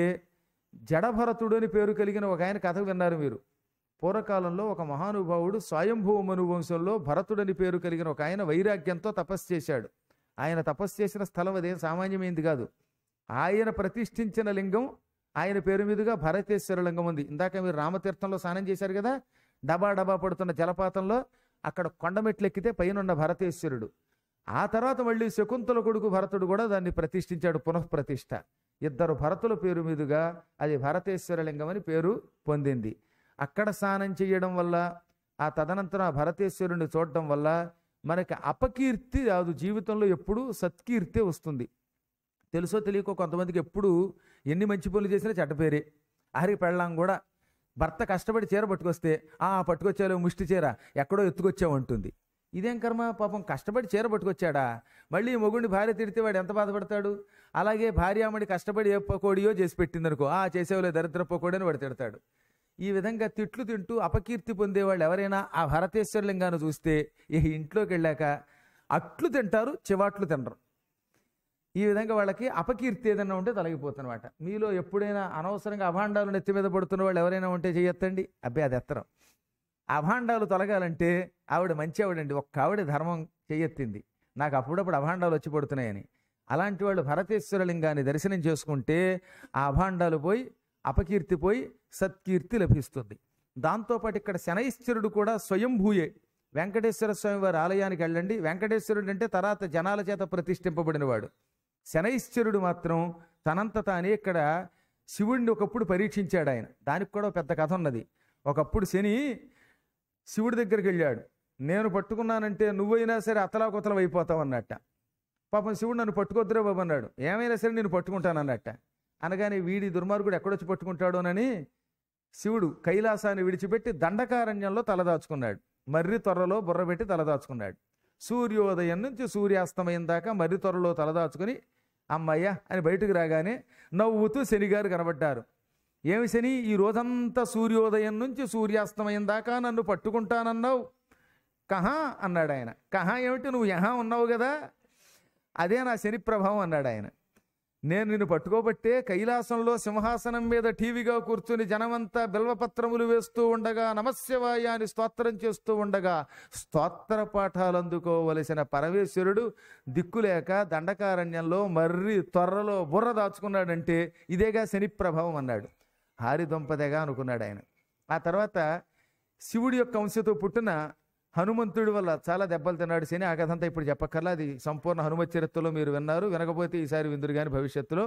S1: జడభరతుడు అని పేరు కలిగిన ఒక ఆయన కథ విన్నారు మీరు పూర్వకాలంలో ఒక మహానుభావుడు స్వయంభూవ మనువంశంలో భరతుడని పేరు కలిగిన ఒక ఆయన వైరాగ్యంతో తపస్సు చేశాడు ఆయన తపస్సు చేసిన స్థలం అదేం సామాన్యమైంది కాదు ఆయన ప్రతిష్ఠించిన లింగం ఆయన పేరు మీదుగా భరతేశ్వర లింగం ఉంది ఇందాక మీరు రామతీర్థంలో స్నానం చేశారు కదా డబా డబా పడుతున్న జలపాతంలో అక్కడ కొండమెట్లు ఎక్కితే పైనున్న భరతేశ్వరుడు ఆ తర్వాత మళ్ళీ శకుంతల కొడుకు భరతుడు కూడా దాన్ని ప్రతిష్ఠించాడు పునఃప్రతిష్ఠ ఇద్దరు భరతుల పేరు మీదుగా అది భరతేశ్వర లింగం అని పేరు పొందింది అక్కడ స్నానం చేయడం వల్ల ఆ తదనంతరం ఆ భరతేశ్వరుని చూడటం వల్ల మనకి అపకీర్తి రాదు జీవితంలో ఎప్పుడూ సత్కీర్తే వస్తుంది తెలుసో తెలియకో కొంతమందికి ఎప్పుడు ఎన్ని మంచి పనులు చేసినా చెడ్డ పేరే ఆరి పెళ్ళాం కూడా భర్త కష్టపడి చీర పట్టుకొస్తే ఆ పట్టుకొచ్చాలో ముష్టి చీర ఎక్కడో ఎత్తుకొచ్చావంటుంది ఇదేం కర్మ పాపం కష్టపడి చీర పట్టుకొచ్చాడా మళ్ళీ ఈ మొగుడిని భార్య తిడితే వాడు ఎంత బాధపడతాడు అలాగే భార్యామణి కష్టపడి ఏ పకోడియో చేసి పెట్టిందనుకో ఆ చేసేవాళ్ళు దరిద్ర పకోడి అని వాడు తిడతాడు ఈ విధంగా తిట్లు తింటూ అపకీర్తి పొందేవాళ్ళు ఎవరైనా ఆ భరతేశ్వర లింగాన్ని చూస్తే ఈ ఇంట్లోకి వెళ్ళాక అట్లు తింటారు చివాట్లు తినరు ఈ విధంగా వాళ్ళకి అపకీర్తి ఏదైనా ఉంటే తొలగిపోతున్నమాట మీలో ఎప్పుడైనా అనవసరంగా అభాండాలు నెత్తి మీద పడుతున్న వాళ్ళు ఎవరైనా ఉంటే చేయొత్తండి అబ్బే అది ఎత్తరం అభాండాలు తొలగాలంటే ఆవిడ మంచి ఆవిడండి ఒక్క ఆవిడ ధర్మం చేయెత్తింది నాకు అప్పుడప్పుడు అభాండాలు వచ్చి పడుతున్నాయని అలాంటి వాళ్ళు భరతేశ్వర లింగాన్ని దర్శనం చేసుకుంటే ఆ అభాండాలు పోయి అపకీర్తి పోయి సత్కీర్తి లభిస్తుంది దాంతోపాటు ఇక్కడ శనైశ్వరుడు కూడా స్వయంభూయే వెంకటేశ్వర స్వామి వారి ఆలయానికి వెళ్ళండి వెంకటేశ్వరుడు అంటే తర్వాత జనాల చేత ప్రతిష్ఠింపబడినవాడు శనైశ్వరుడు మాత్రం తనంత తానే ఇక్కడ శివుడిని ఒకప్పుడు పరీక్షించాడు ఆయన దానికి కూడా ఒక పెద్ద కథ ఉన్నది ఒకప్పుడు శని శివుడి దగ్గరికి వెళ్ళాడు నేను పట్టుకున్నానంటే నువ్వైనా సరే అతలాకుతలం అయిపోతావు అన్నట్ట పాపం శివుడు నన్ను పట్టుకొద్దురా బాబు అన్నాడు ఏమైనా సరే నేను పట్టుకుంటాను అన్నట్ట అనగానే వీడి దుర్మార్గుడు ఎక్కడొచ్చి పట్టుకుంటాడోనని శివుడు కైలాసాన్ని విడిచిపెట్టి దండకారణ్యంలో తలదాచుకున్నాడు మర్రి త్వరలో బుర్ర పెట్టి తలదాచుకున్నాడు సూర్యోదయం నుంచి సూర్యాస్తమయం దాకా మర్రి త్వరలో తలదాచుకుని అమ్మయ్య అని బయటకు రాగానే నవ్వుతూ శనిగారు కనబడ్డారు ఏమి శని ఈ రోజంతా సూర్యోదయం నుంచి సూర్యాస్తమయం దాకా నన్ను పట్టుకుంటానన్నావు కహా అన్నాడు ఆయన కహా ఏమిటి నువ్వు యహా ఉన్నావు కదా అదే నా శని ప్రభావం అన్నాడు ఆయన నేను నిన్ను పట్టుకోబట్టే కైలాసంలో సింహాసనం మీద టీవీగా కూర్చుని జనమంతా బిల్వపత్రములు వేస్తూ ఉండగా నమస్యవాయ అని స్తోత్రం చేస్తూ ఉండగా స్తోత్ర పాఠాలు అందుకోవలసిన పరమేశ్వరుడు దిక్కులేక దండకారణ్యంలో మర్రి త్వరలో బుర్ర దాచుకున్నాడంటే ఇదేగా శని ప్రభావం అన్నాడు హారిదొంపదేగా అనుకున్నాడు ఆయన ఆ తర్వాత శివుడి యొక్క అంశతో పుట్టిన హనుమంతుడి వల్ల చాలా దెబ్బలు తిన్నాడు శని ఆ కథంతా ఇప్పుడు చెప్పక్కర్లా అది సంపూర్ణ హనుమత్ చరిత్రలో మీరు విన్నారు వినకపోతే ఈసారి విందురు కానీ భవిష్యత్తులో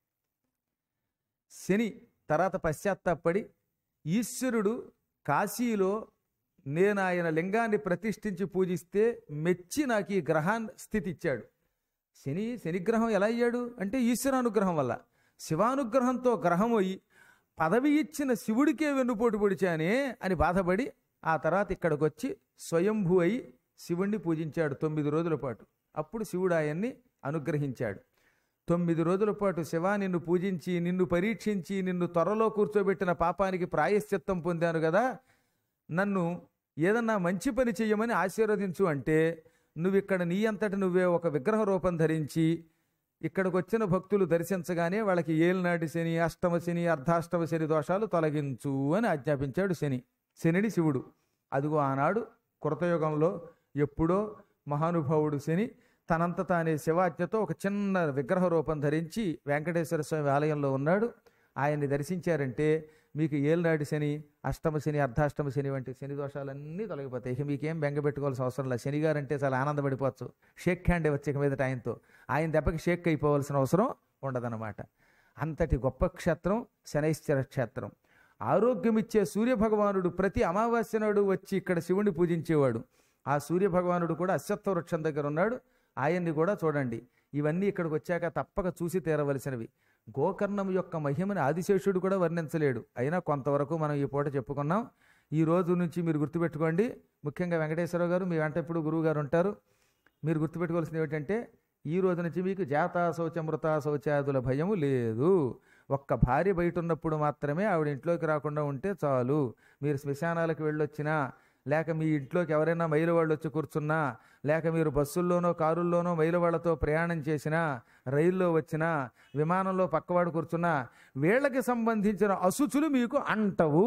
S1: శని తర్వాత పశ్చాత్తాపడి ఈశ్వరుడు కాశీలో నేను ఆయన లింగాన్ని ప్రతిష్ఠించి పూజిస్తే మెచ్చి నాకు ఈ గ్రహాన్ని స్థితి ఇచ్చాడు శని శనిగ్రహం ఎలా అయ్యాడు అంటే ఈశ్వరానుగ్రహం వల్ల శివానుగ్రహంతో గ్రహం అయ్యి పదవి ఇచ్చిన శివుడికే వెన్నుపోటు పొడిచానే అని బాధపడి ఆ తర్వాత ఇక్కడికి వచ్చి స్వయంభూ అయి శివుణ్ణి పూజించాడు తొమ్మిది రోజుల పాటు అప్పుడు శివుడు ఆయన్ని అనుగ్రహించాడు తొమ్మిది రోజుల పాటు శివ నిన్ను పూజించి నిన్ను పరీక్షించి నిన్ను త్వరలో కూర్చోబెట్టిన పాపానికి ప్రాయశ్చిత్తం పొందాను కదా నన్ను ఏదన్నా మంచి పని చెయ్యమని ఆశీర్వదించు అంటే నువ్వు ఇక్కడ నీ అంతటి నువ్వే ఒక విగ్రహ రూపం ధరించి ఇక్కడికి వచ్చిన భక్తులు దర్శించగానే వాళ్ళకి ఏలినాటి శని అష్టమ శని అర్ధాష్టమ శని దోషాలు తొలగించు అని ఆజ్ఞాపించాడు శని శనిని శివుడు అదిగో ఆనాడు కృతయుగంలో ఎప్పుడో మహానుభావుడు శని తనంత తానే శివాజ్ఞతో ఒక చిన్న విగ్రహ రూపం ధరించి వెంకటేశ్వర స్వామి ఆలయంలో ఉన్నాడు ఆయన్ని దర్శించారంటే మీకు ఏలినాటి శని అష్టమ శని అర్ధాష్టమ శని వంటి శని దోషాలన్నీ తొలగిపోతాయి ఇక మీకేం బెంగ పెట్టుకోవాల్సిన అవసరం లేదు శని గారు అంటే చాలా ఆనందపడిపోవచ్చు షేక్ హ్యాండ్ వచ్చే మీదట ఆయనతో ఆయన దెబ్బకి షేక్ అయిపోవాల్సిన అవసరం ఉండదన్నమాట అంతటి గొప్ప క్షేత్రం శనైశ్చర క్షేత్రం ఆరోగ్యమిచ్చే సూర్యభగవానుడు ప్రతి అమావాస్య నాడు వచ్చి ఇక్కడ శివుణ్ణి పూజించేవాడు ఆ సూర్యభగవానుడు కూడా అశ్వత్థ వృక్షం దగ్గర ఉన్నాడు ఆయన్ని కూడా చూడండి ఇవన్నీ ఇక్కడికి వచ్చాక తప్పక చూసి తీరవలసినవి గోకర్ణం యొక్క మహిమని ఆదిశేషుడు కూడా వర్ణించలేడు అయినా కొంతవరకు మనం ఈ పూట చెప్పుకున్నాం ఈ రోజు నుంచి మీరు గుర్తుపెట్టుకోండి ముఖ్యంగా వెంకటేశ్వరరావు గారు మీ వెంట ఎప్పుడు గురువు గారు ఉంటారు మీరు గుర్తుపెట్టుకోవాల్సింది ఏమిటంటే ఈ రోజు నుంచి మీకు జాతా శౌచ మృత శౌచాదుల భయము లేదు ఒక్క భార్య బయట ఉన్నప్పుడు మాత్రమే ఆవిడ ఇంట్లోకి రాకుండా ఉంటే చాలు మీరు శ్మశానాలకు వెళ్ళొచ్చినా లేక మీ ఇంట్లోకి ఎవరైనా మైలు వాళ్ళు వచ్చి కూర్చున్నా లేక మీరు బస్సుల్లోనో కారుల్లోనో మైలు వాళ్ళతో ప్రయాణం చేసినా రైల్లో వచ్చినా విమానంలో పక్కవాడు కూర్చున్నా వీళ్ళకి సంబంధించిన అశుచులు మీకు అంటవు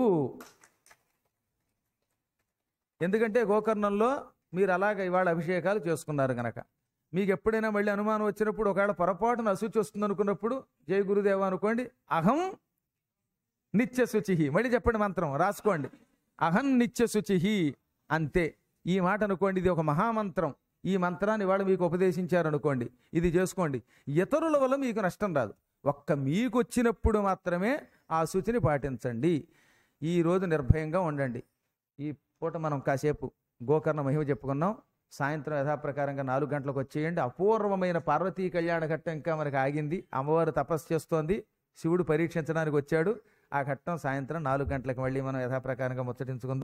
S1: ఎందుకంటే గోకర్ణంలో మీరు అలాగ ఇవాళ అభిషేకాలు చేసుకున్నారు గనక మీకు ఎప్పుడైనా మళ్ళీ అనుమానం వచ్చినప్పుడు ఒకవేళ పొరపాటున అశుచి వస్తుంది అనుకున్నప్పుడు జయ గురుదేవ అనుకోండి అహం నిత్య శుచిహి మళ్ళీ చెప్పండి మంత్రం రాసుకోండి అహం నిత్య శుచిహి అంతే ఈ మాట అనుకోండి ఇది ఒక మహామంత్రం ఈ మంత్రాన్ని వాళ్ళు మీకు ఉపదేశించారనుకోండి ఇది చేసుకోండి ఇతరుల వల్ల మీకు నష్టం రాదు ఒక్క మీకు వచ్చినప్పుడు మాత్రమే ఆ శుచిని పాటించండి ఈ రోజు నిర్భయంగా ఉండండి ఈ పూట మనం కాసేపు గోకర్ణ మహిమ చెప్పుకున్నాం సాయంత్రం యథాప్రకారంగా నాలుగు గంటలకు వచ్చేయండి అపూర్వమైన పార్వతీ కళ్యాణ ఘట్టం ఇంకా మనకి ఆగింది అమ్మవారు తపస్సు చేస్తోంది శివుడు పరీక్షించడానికి వచ్చాడు ఆ ఘట్టం సాయంత్రం నాలుగు గంటలకు మళ్ళీ మనం యథాప్రకారంగా ముచ్చటించుకుందాం